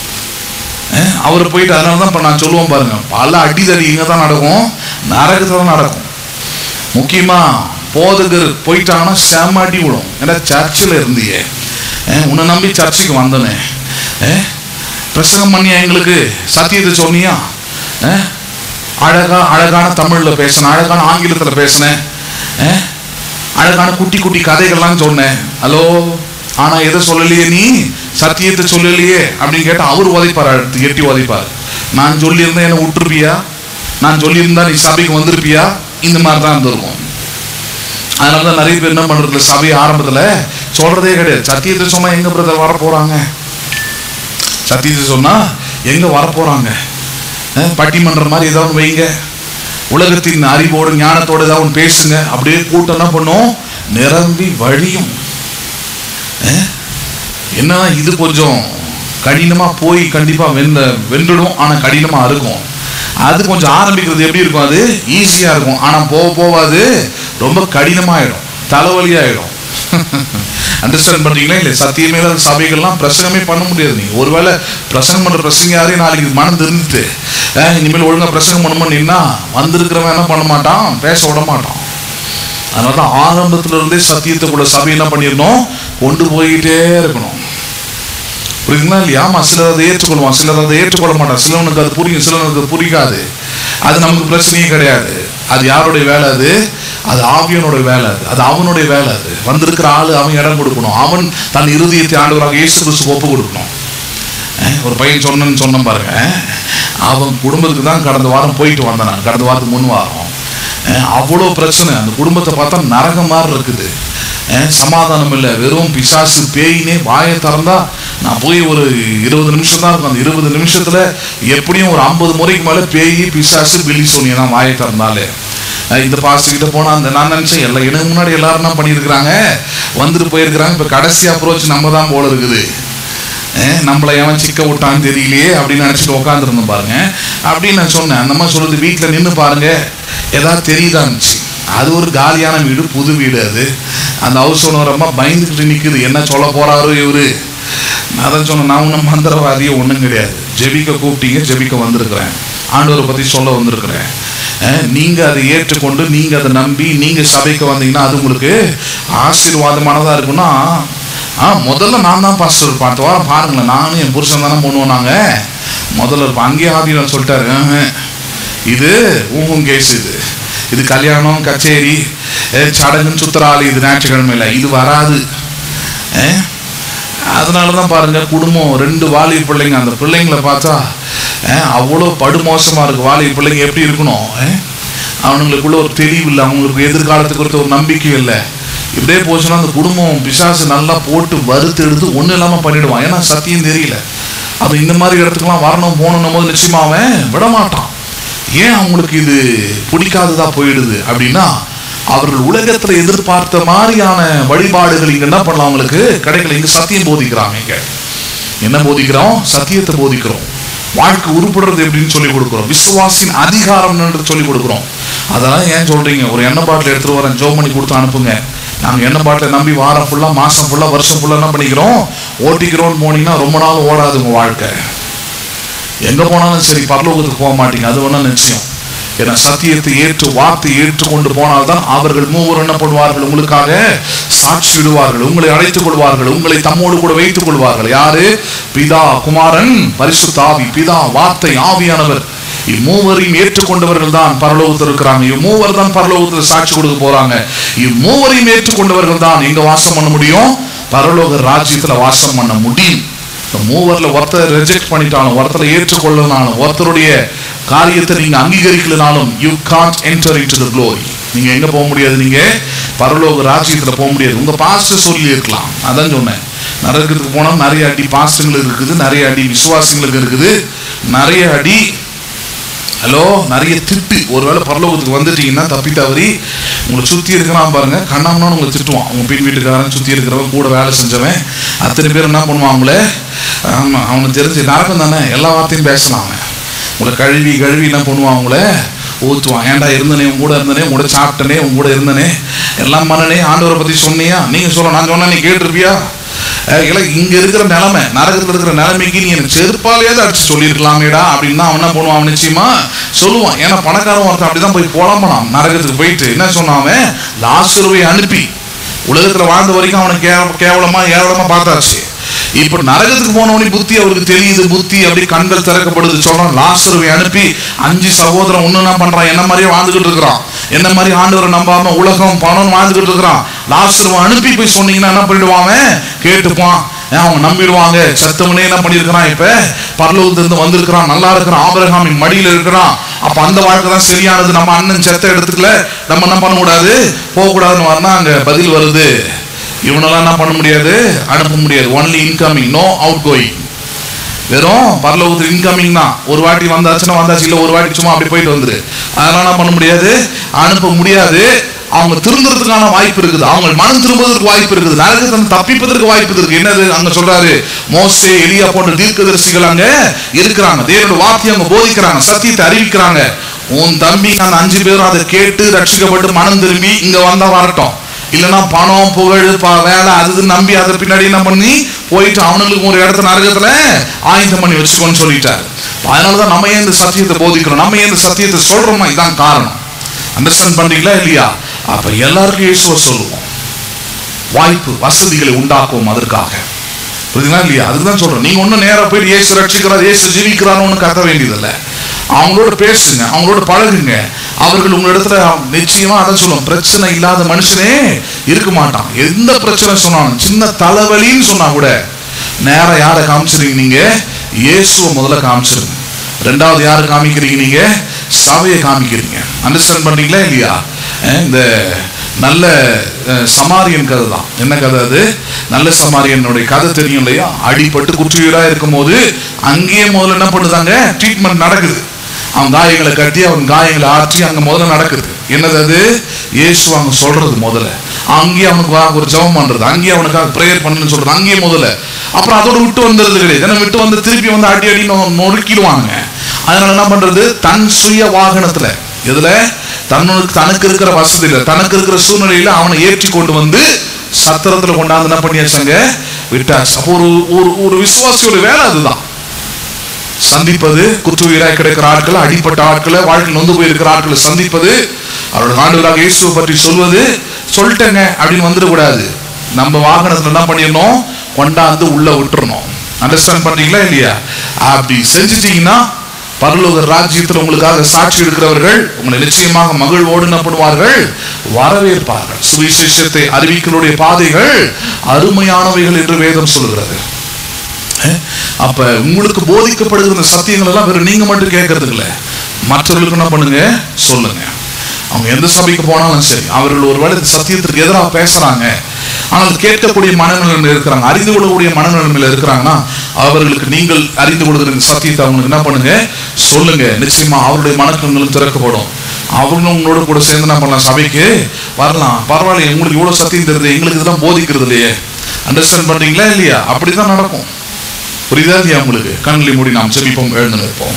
அஹ், அவர் போயிட்டு அதனால தான் இப்ப நான் சொல்லுவோம் பாருங்க பல அடிதடி இங்க தான் நடக்கும் நரகத்துல தான் நடக்கும் முக்கியமா போதகர் போயிட்டாங்கன்னா செம அடி விடும் ஏன்னா சர்ச்சில் இருந்தியே அஹ், உன்னை நம்பி சர்ச்சுக்கு வந்தனே அஹ், பிரசங்கம் பண்ணியா எங்களுக்கு சத்தியத்தை சொன்னியா அஹ், அழகா அழகான தமிழ்ல பேசினேன் அழகான ஆங்கிலத்துல பேசினேன் அஹ், அழகான குட்டி குட்டி கதைகள்லாம் சொன்னேன் ஹலோ ஆனா எதை சொல்லலையே நீ சத்தியத்தை சொல்லலையே அப்படின்னு கேட்டா அவர் உதைப்பார் அடுத்து எட்டி உதைப்பார் நான் சொல்லியிருந்தேன் என்ன விட்டுருப்பியா நான் சொல்லியிருந்தா நீ சபைக்கு வந்திருப்பியா இந்த மாதிரி தான் இருந்திருக்கும் அதனால தான் நிறைய பேர் என்ன பண்றது சபை ஆரம்பத்துல சொல்றதே கிடையாது சத்தியத்தை சொன்னா எங்க பிரதர் வர போறாங்க சத்தியத்தை சொன்னா எங்க வர போறாங்க அஹ், பட்டிமன்றம் மாதிரி ஏதாவது ஒண்ணு வைங்க உலகத்தின் அறிவோடு ஞானத்தோடு ஏதாவது ஒண்ணு பேசுங்க அப்படியே கூட்டம் என்ன பண்ணும் நிரம்பி வழியும் அஹ், என்னன்னா இது கொஞ்சம் கடினமா போய் கண்டிப்பா வென்ற வென்றுடும் ஆனா கடினமா இருக்கும் அது கொஞ்சம் ஆரம்பிக்கிறது எப்படி இருக்கும் அது ஈஸியா இருக்கும் ஆனா போக போக அது ரொம்ப கடினமாயிடும் தலைவலி ஆயிடும் அண்டர்ஸ்டாண்ட் பண்றீங்களா இல்லை சத்தியமே இல்லாத சபைகள்லாம் பிரசங்கமே பண்ண முடியாது நீங்க ஒருவேளை பிரசங்கம் பண்ற பிரசங்க யாரையும் நாளைக்கு மனம் தெரிஞ்சுட்டு அஹ், இனிமேல் ஒழுங்கா பிரசங்கம் பண்ண நின்னா வந்திருக்கிறவன் என்ன பண்ண மாட்டான் பேச விட மாட்டான் அதனால தான் ஆரம்பத்துல இருந்தே சத்தியத்துக்குள்ள சபை என்ன பண்ணிடணும் கொண்டு போயிட்டே இருக்கணும் புரியுதுங்களா இல்லையா ஆமா சிலர் அதை ஏற்றுக்கொள்வான் சிலர் அதை ஏற்றுக்கொள்ள மாட்டான் சிலவனுக்கு அது புரியும் சிலவனுக்கு அது புரியாது அது நமக்கு பிரச்சனையே கிடையாது அது யாருடைய வேலை அது அது ஆவியனோட வேலை அது அது அவனுடைய வேலை அது வந்திருக்கிற ஆளு அவன் இடம் கொடுக்கணும் அவன் தன் இருதயத்தை ஆண்டவராக இயேசு கிறிஸ்துக்கு ஒப்பு கொடுக்கணும் அஹ் ஒரு பையன் சொன்னேன்னு சொன்னேன் பாருங்க அவன் குடும்பத்துக்கு தான் கடந்த வாரம் போயிட்டு வந்தேன் நான் கடந்த வாரத்துக்கு முன் வாரம் அஹ் அவ்வளோ பிரச்சனை அந்த குடும்பத்தை பார்த்தா நரகம் மாதிரி இருக்குது அஹ் சமாதானம் இல்லை வெறும் பிசாசு பேயினே வாயை திறந்தா நான் போய் ஒரு இருபது நிமிஷம் தான் இருக்கும் அந்த இருபது நிமிஷத்துல எப்படியும் ஒரு ஐம்பது முறைக்கு மேல பேய் பிசாசு பில்லி சோனியா தான் வாயை திறந்தாலே அஹ் இந்த பாஸ்டர் கிட்ட போனா அந்த நான் நினைச்சேன் எல்லாம் எனக்கு முன்னாடி எல்லாரும் என்ன பண்ணியிருக்கிறாங்க வந்துட்டு போயிருக்கிறாங்க இப்ப கடைசி அப்ரோச் நம்ம தான் போல இருக்குது அஹ் நம்மளை எவன் சிக்க விட்டான்னு தெரியலையே அப்படின்னு நினைச்சிட்டு உட்காந்துருந்தோம் பாருங்க அப்படின்னு நான் சொன்னேன் அந்த மாதிரி சொல்றது வீட்டில் நின்று பாருங்க ஏதாவது தெரியுதான்னுச்சு அது ஒரு காலியான வீடு புது வீடு அது அந்த ஹவுஸ் ஓனர் அம்மா பயந்துக்கிட்டு நிக்குது என்ன சொல்ல போறாரோ இவரு நான் தான் சொன்னேன் நான் ஒன்றும் மந்திரவாதியோ ஒன்றும் கிடையாது ஜெபிக்க கூப்பிட்டீங்க ஜெபிக்க வந்திருக்கிறேன் ஆண்டவரை பற்றி சொல்ல வந்திருக்கிறேன் அஹ் நீங்க அதை ஏற்றுக்கொண்டு நீங்க அதை நம்பி நீங்க சபைக்கு வந்தீங்கன்னா அது உங்களுக்கு ஆசீர்வாதமானதா இருக்குன்னா ஆ முதல்ல நான் தான் பாஸ்டர் பார்த்த வாரம் பாருங்களேன் நானும் என் புருஷன் தானே பண்ணுவோம் நாங்க முதல்ல இருப்போம் அங்கேயே ஆதினம் சொல்லிட்டாரு "ஆஹ், இது ஊகும் கேஸ் இது இது கல்யாணம் கச்சேரி அஹ், சடங்குன்னு சுத்துறாள் இது ஞாயிற்றுக்கிழமையில இது வராது அஹ், அதனால தான் பாருங்க குடும்பம் ரெண்டு வாலி பிள்ளைங்க அந்த பிள்ளைங்களை பார்த்தா அஹ், அவ்வளோ படுமோசமா இருக்கு வாலி பிள்ளைங்க எப்படி இருக்கணும் அஹ்? அவனுங்களுக்குள்ள ஒரு தெளிவு இல்லை அவங்களுக்கு எதிர்காலத்துக்கு குறித்த ஒரு நம்பிக்கை இல்லை இப்படியே போச்சுன்னா அந்த குடும்பம் பிசாசு நல்லா போட்டு வறுத்து எடுத்து ஒன்றும் இல்லாமல் பண்ணிடுவான் ஏன்னா சத்தியம் தெரியல அது இந்த மாதிரி இடத்துக்குலாம் வரணும் போகணும் போது நிச்சயமா அவன் விட மாட்டான் ஏன் அவங்களுக்கு இது பிடிக்காததா போயிடுது அப்படின்னா அவர்கள் உலகத்துல எதிர்பார்த்த மாதிரியான வழிபாடுகள் இங்க என்ன பண்ணலாம் அவங்களுக்கு கிடைக்கல இங்க சத்தியம் போதிக்கிறாங்க இங்க என்ன போதிக்கிறோம் சத்தியத்தை போதிக்கிறோம் வாழ்க்கை உருப்படுறது எப்படின்னு சொல்லி கொடுக்குறோம் விசுவாசின் அதிகாரம் என்று சொல்லி கொடுக்குறோம் அதெல்லாம் ஏன் சொல்றீங்க ஒரு எண்ணெய் பாட்டில் எடுத்துட்டு வரேன் ஜோ பண்ணி கொடுத்து அனுப்புங்க நாங்க எண்ணெய் பாட்டிலை நம்பி வாரம் ஃபுல்லா மாசம் ஃபுல்லா வருஷம் ஃபுல்லா என்ன பண்ணிக்கிறோம் ஓட்டிக்கிறோம்னு போனீங்கன்னா ரொம்ப நாள் ஓடாது உங்க வாழ்க்கை எங்க போனாலும் சரி பரலோகத்துக்கு போக மாட்டீங்க அது வேணா நிச்சயம் ஏன்னா சத்தியத்தை ஏற்று வார்த்தை ஏற்றுக்கொண்டு போனால்தான் அவர்கள் மூவர் என்ன பண்ணுவார்கள் உங்களுக்காக சாட்சி விடுவார்கள் உங்களை அழைத்துக் கொள்வார்கள் உங்களை தம்மோடு கூட வைத்துக் கொள்வார்கள் யாரு பிதா குமாரன் பரிசுத்த ஆவி பிதா வார்த்தை ஆவியானவர் இம்மூவரையும் ஏற்றுக்கொண்டவர்கள் தான் பரலோகத்தில் இருக்கிறாங்க இம்மூவர் தான் பரலோகத்தில் சாட்சி கொடுக்க போறாங்க இம்மூவரையும் ஏற்றுக்கொண்டவர்கள் தான் எங்க வாசம் பண்ண முடியும் பரலோக ராஜ்யத்துல வாசம் பண்ண முடியும் இந்த மூவர்ல ஒருத்தர் ரிஜெக்ட் பண்ணிட்டாலும் ஒருத்தரை ஏற்றுக்கொள்ளனாலும் ஒருத்தருடைய காரியத்தை நீங்க அங்கீகரிக்கலனாலும் you can't enter into the glory நீங்க எங்க போக முடியாது நீங்க பரலோக ராஜ்யத்துல போக முடியாது உங்க பாஸ்டர் சொல்லி இருக்கலாம் அதான் சொன்னேன் நரகத்துக்கு போனா நிறைய அடி பாஸ்டங்களுக்கு இருக்குது நிறைய அடி விசுவாசிங்களுக்கு இருக்குது நிறைய அடி ஹலோ நிறைய திட்டு ஒருவேளை பரலோகத்துக்கு வந்துட்டீங்கன்னா தப்பி தவறி உங்களை சுத்தி இருக்கிறான் பாருங்க கண்ணாமன்னு உங்களை திட்டுவான் உங்க பின் வீட்டுக்காரன் சுத்தி இருக்கிறவன் கூட வேலை செஞ்சவன் அத்தனை பேர் என்ன பண்ணுவான் அவங்கள ஆமா அவனுக்கு தெரிஞ்சு நரகம் தானே எல்லா வார்த்தையும் பேசலாம் அவன் உங்களை கழுவி கழுவி என்ன பண்ணுவான் அவங்கள ஊத்துவான் ஏன்டா இருந்தனே உன் கூட இருந்தனே உன் கூட சாப்பிட்டனே உன் கூட இருந்தனே எல்லாம் பண்ணனே ஆண்டவரை பத்தி சொன்னியா நீங்க சொல்ல நான் சொன்னா நீ கேட்டிருப்பியா அஹ் இல்ல இங்க இருக்கிற நிலைமை நரகத்துல இருக்கிற நிலைமைக்கு நீ எனக்கு செருப்பாலேயாவது அடிச்சு சொல்லியிருக்கலாமேடா அப்படின்னு தான் அவன் என்ன பண்ணுவான் அவன் நிச்சயமா சொல்லுவான் ஏன்னா பணக்காரன் ஒருத்தன் அப்படிதான் போய் புலம்பனான் நரகத்துக்கு போயிட்டு என்ன சொன்னான் அவன் லாசுருவை அனுப்பி உலகத்துல வாழ்ந்த வரைக்கும் அவனை கேவ- கேவலமா ஏவலமா பார்த்தாச்சு இப்ப நரகத்துக்கு போனவனே புத்தி அவருக்கு தெரியுது புத்தி அப்படி கண்கள் திறக்கப்படுது சொல்றான் லாசருவை அனுப்பி அஞ்சு சகோதரன் ஒண்ணு என்ன பண்றான் என்ன மாதிரியே வாழ்ந்துகிட்டு இருக்கிறான் என்ன மாதிரி ஆண்டவரை நம்பாம உலகம் பணம் வாழ்ந்துகிட்டு இருக்கிறான் லாசருவை அனுப்பி போய் சொன்னீங்கன்னா என்ன பண்ணிடுவான் அவன்? கேட்டுப்பான் ஏன் அவங்க நம்பிடுவாங்க சத்தவனே என்ன பண்ணியிருக்கிறான் இப்ப பரலோகத்திலிருந்து வந்திருக்கிறான் நல்லா இருக்கிறான் ஆபரகாமின் மடியில இருக்கிறான் அப்ப அந்த வாழ்க்கை தான் சரியானது நம்ம அண்ணன் செத்த இடத்துக்குள்ள நம்ம என்ன பண்ண கூடாது போக கூடாதுன்னு வரனா அங்க பதில் வருது இவனெல்லாம் என்ன பண்ண முடியாது அனுப்ப முடியாது only incoming no outgoing வெறும் பரலோகத்தில் இன்கமிங் தான் ஒரு வாட்டி வந்தாச்சுன்னா வந்தாச்சு இல்லை ஒரு வாட்டி சும்மா அப்படி போயிட்டு வந்துரு அதெல்லாம் என்ன பண்ண முடியாது அனுப்ப முடியாது அவங்க திருந்துறதுக்கான வாய்ப்பு இருக்குது அவங்க மனம் திரும்புவதற்கு வாய்ப்பு இருக்குது நரகத்தை தப்பிப்பதற்கு வாய்ப்பு இருக்கு என்னது அங்க சொல்றாரு மோசே எலியா போன்ற தீர்க்கதரிசிகள் அங்க இருக்கிறாங்க தேவனோட வார்த்தையை அவங்க போதிக்கிறாங்க சத்தியத்தை அறிவிக்கிறாங்க உன் தம்பி அந்த அஞ்சு பேரும் அதை கேட்டு ரட்சிக்கப்பட்டு மனம் திரும்பி இங்க வந்தா வரட்டும் இல்லைன்னா பணம் புகழ் ப- வேலை அது இதுன்னு நம்பி அதை பின்னாடி என்ன பண்ணி போயிட்டு அவனுங்களுக்கு ஒரு இடத்த நரகத்துல ஆயத்தம் பண்ணி வச்சுக்கோன்னு சொல்லிட்டாரு அதனாலதான் நம்ம ஏன் இந்த சத்தியத்தை போதிக்கிறோம் நம்ம ஏன் இந்த சத்தியத்தை சொல்றோமா இதான் காரணம் அண்டர்ஸ்டாண்ட் பண்றீங்களா இல்லையா அப்ப எல்லாருக்கும் இயேசுவை சொல்லுவோம் வாய்ப்பு வசதிகளை உண்டாக்குவோம் அதற்காக புரியுதுங்களா இல்லையா அதுதான் சொல்றேன் நீங்க ஒண்ணும் நேரா போய் இயேசு ரட்சிக்கிறார் இயேசு ஜீவிக்கிறான்னு ஒண்ணு கத்த வேண்டியதில்லை அவங்களோட பேசுங்க அவங்களோட பழகுங்க அவர்கள் உங்களிடத்துல நிச்சயமா அதான் சொல்லுவோம் பிரச்சனை இல்லாத மனுஷனே இருக்க மாட்டான் எந்த பிரச்சனை சொன்னாலும் சின்ன தலைவலின்னு சொன்னா கூட நேரா யாரை காமிச்சிருங்க நீங்க இயேசுவை முதல்ல காமிச்சிருங்க ரெண்டாவது யாரை காமிக்கிறீங்க நீங்க சபையை காமிக்கிறீங்க அண்டர்ஸ்டாண்ட் பண்றீங்களா இல்லையா அஹ் இந்த நல்ல அஹ், சமாரியன் கதை தான் என்ன கதை அது நல்ல சமாரியனுடைய கதை தெரியும் இல்லையா அடிபட்டு குற்றுயிரா இருக்கும் போது அங்கேயே முதல்ல என்ன பண்ணுதாங்க ட்ரீட்மெண்ட் நடக்குது அவன் காயங்களை கட்டி அவன் காயங்களை ஆற்றி அங்க முதல்ல நடக்குது என்னது அது இயேசு அவங்க சொல்றது முதல்ல அங்கேயே அவனுக்கு வா- ஒரு ஜெபம் பண்றது அங்கேயே அவனுக்காக ப்ரேயர் பண்ணுன்னு சொல்றது அங்கேயே முதல்ல அப்புறம் அதோட விட்டு வந்துடுறது கிடையாது ஏன்னா விட்டு வந்து திருப்பி வந்து அடி அடி நொறுக்கிடுவாங்க அதனால என்ன பண்றது தன் சுய வாகனத்துல இதுல தன்னுக்கு தனக்கு இருக்கிற வசதியில தனக்கு இருக்கிற சூழ்நிலையில அவனை ஏற்றி கொண்டு வந்து சத்திரத்துல கொண்டாந்து என்ன பண்ணியாச்சாங்க விட்டாச்சு அப்போ ஒரு ஒரு ஒரு விசுவாசியோட வேலை அதுதான் சந்திப்பது குத்துயிராய் கிடைக்கிற ஆட்களை அடிப்பட்ட ஆட்களை வாழ்க்கை நொந்து போயிருக்கிற ஆட்களை சந்திப்பது அவரோட ஆண்டவராக இயேசுவை பற்றி சொல்வது சொல்லிட்டேங்க அப்படின்னு வந்துடக்கூடாது நம்ம வாகனத்துல என்ன பண்ணிடணும் கொண்டாந்து உள்ள விட்டுறணும் அண்டர்ஸ்டாண்ட் பண்றீங்களா இல்லையா அப்படி செஞ்சிட்டீங்கன்னா பரலோக ராஜ்யத்தில் உங்களுக்காக சாட்சி எடுக்கிறவர்கள் உங்களை நிச்சயமாக மகிழ்வோடு என்ன பண்ணுவார்கள் வரவேற்பார்கள் சுவிசேஷத்தை அறிவிக்கிறோடைய பாதைகள் அருமையானவைகள் என்று வேதம் சொல்கிறது அஹ், அப்ப உங்களுக்கு போதிக்கப்படுகிற இந்த சத்தியங்கள் எல்லாம் வெறும் நீங்க மட்டும் கேட்கறது இல்ல மற்றவர்களுக்கு என்ன பண்ணுங்க சொல்லுங்க அவங்க எந்த சபைக்கு போனாலும் சரி அவர்கள் ஒருவேளை இந்த சத்தியத்திற்கு எதிராக பேசுறாங்க ஆனால் கேட்கக்கூடிய மனநிலைமையில் இருக்கிறாங்க அறிந்து கொள்ளக்கூடிய மனநிலைமையில் இருக்கிறாங்கன்னா அவர்களுக்கு நீங்கள் அறிந்து கொள்கிற இந்த சத்தியத்தை அவங்களுக்கு என்ன பண்ணுங்க சொல்லுங்க நிச்சயமா அவருடைய மனக்கண்களும் திறக்கப்படும் அவங்களும் உங்களோட கூட சேர்ந்து என்ன பண்ணலாம் சபைக்கு வரலாம் பரவாயில்லையே உங்களுக்கு இவ்வளவு சத்தியம் தெரியுது எங்களுக்கு இதெல்லாம் போதிக்கிறது இல்லையே அண்டர்ஸ்டாண்ட் பண்றீங்களா இல்லையா அப்படிதான் நடக்கும் புரியுதா இல்லையா உங்களுக்கு கண்களை மூடி நாம் செபிப்போம் எழுந்து நிற்போம்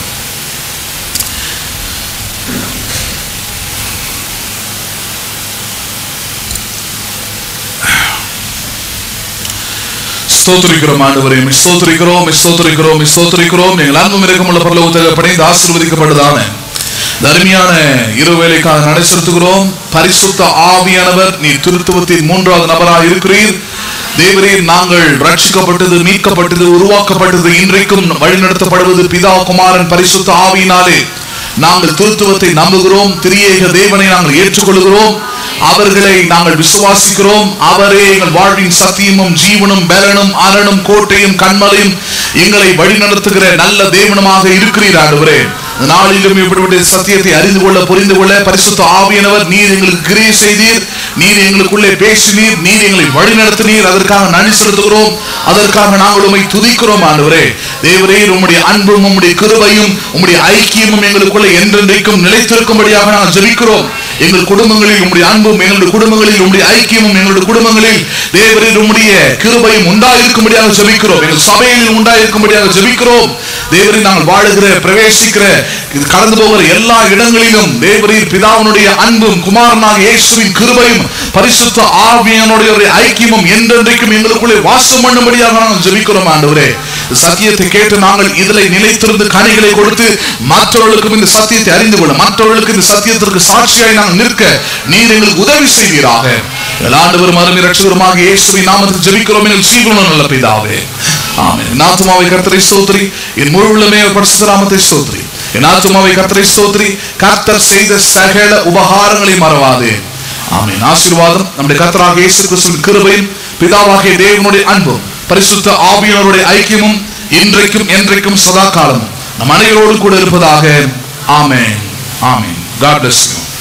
ஸ்தோத்திரிக்கிறோம் ஆண்டவரே உம்மை ஸ்தோத்திரிக்கிறோம் உம்மை ஸ்தோத்திரிக்கிறோம் உம்மை ஸ்தோத்திரிக்கிறோம் எங்கள் அன்பும் இரக்கமுள்ள பரலோகத்தில் படைந்து ஆசீர்வதிக்கப்பட்டதான இந்த அருமையான இருவேளைக்காக நடை செலுத்துகிறோம் பரிசுத்த ஆவியானவர் நீ திருத்துவத்தின் மூன்றாவது நபராக இருக்கிறீர் தேவரீர் நாங்கள் ரட்சிக்கப்பட்டது மீட்கப்பட்டது உருவாக்கப்பட்டது இன்றைக்கும் வழிநடத்தப்படுவது பிதா குமாரன் பரிசுத்த ஆவியினாலே நாங்கள் திருத்துவத்தை நம்புகிறோம் திரியேக தேவனை நாங்கள் ஏற்றுக்கொள்கிறோம் அவர்களை நாங்கள் விசுவாசிக்கிறோம் அவரே எங்கள் வாழ்வின் சத்தியமும் ஜீவனும் பலனும் அரணம் கோட்டையும் கண்மலையும் எங்களை வழிநடத்துகிற நல்ல தேவனுமாக இருக்கிறீர் ஆண்டவரே இந்த நாளிலும் இப்படிப்பட்ட சத்தியத்தை அறிந்து கொள்ள புரிந்து கொள்ள பரிசுத்த ஆவியானவர் நீர் எங்களுக்கு கிரியை செய்தீர் நீர் எங்களுக்குள்ளே பேசினீர் நீர் எங்களை வழிநடத்தினீர் அதற்காக நன்றி செலுத்துகிறோம் அதற்காக நாங்கள் உம்மை துதிக்கிறோம் ஆண்டவரே தேவரே உம்முடைய அன்பும் உம்முடைய கிருபையும் உம்முடைய ஐக்கியமும் எங்களுக்குள்ள என்றென்றைக்கும் நிலைத்திருக்கும்படியாக நாங்கள் ஜெபிக்கிறோம் எங்கள் குடும்பங்களில் உம்முடைய அன்பும் எங்களுடைய குடும்பங்களில் உம்முடைய ஐக்கியமும் எங்களுடைய குடும்பங்களில் தேவரீர் உம்முடைய கிருபையும் உண்டாயிருக்கும்படியாக ஜெபிக்கிறோம் எங்கள் சபையில் உண்டாயிருக்கும்படியாக ஜெபிக்கிறோம் தேவரீர் நாங்கள் வாழுகிற பிரவேசிக்கிற இது கடந்து போகிற எல்லா இடங்களிலும் தேவரீர் பிதாவினுடைய அன்பும் குமாரனாக இயேசுவின் கிருபையும் பரிசுத்த ஆவியனுடைய ஒரு ஐக்கியமும் என்றென்றைக்கும் எங்களுக்குள்ளே வாசம் பண்ணும்படியாக நாங்கள் ஜெபிக்கிறோம் ஆண்டவரே இந்த சத்தியத்தை கேட்டு நாங்கள் இதில் நிலைத்திருந்து கனிகளை கொடுத்து மற்றவர்களுக்கும் இந்த சத்தியத்தை அறிந்து கொள்ள மற்றவர்களுக்கு இந்த சத்தியத்திற்கு சாட்சியாய் நாங்கள் நிற்க நீர் எங்களுக்கு உதவி செய்வீராக எங்கள் ஆண்டவரும் அருமை ரட்சகருமாக இயேசுவின் நாமத்தில் ஜெபிக்கிறோம் எங்கள் சீக்கிரம் நல்ல பிதாவே ஆமென் என் ஆத்துமாவை கர்த்தரை ஸ்தோத்திரி என் முழு உள்ளமே பரிசுத்த நாமத்தை ஸ்தோத்திரி என் ஆத்துமாவை கர்த்தரை ஸ்தோத்திரி கர்த்தர் செய்த சகல உபகாரங்களை மறவாதே ஆமென் ஆசீர்வாதம் நம்முடைய கர்த்தராக இயேசு கிறிஸ்துவின் கிருபையும் பிதாவாகிய தேவனுடைய அன்பும் பரிசுத்த ஆவியானவருடைய ஐக்கியமும் இன்றைக்கும் என்றைக்கும் சதா காலமும் நம் அனைவரோடு கூட இருப்பதாக ஆமென் ஆமென் God bless you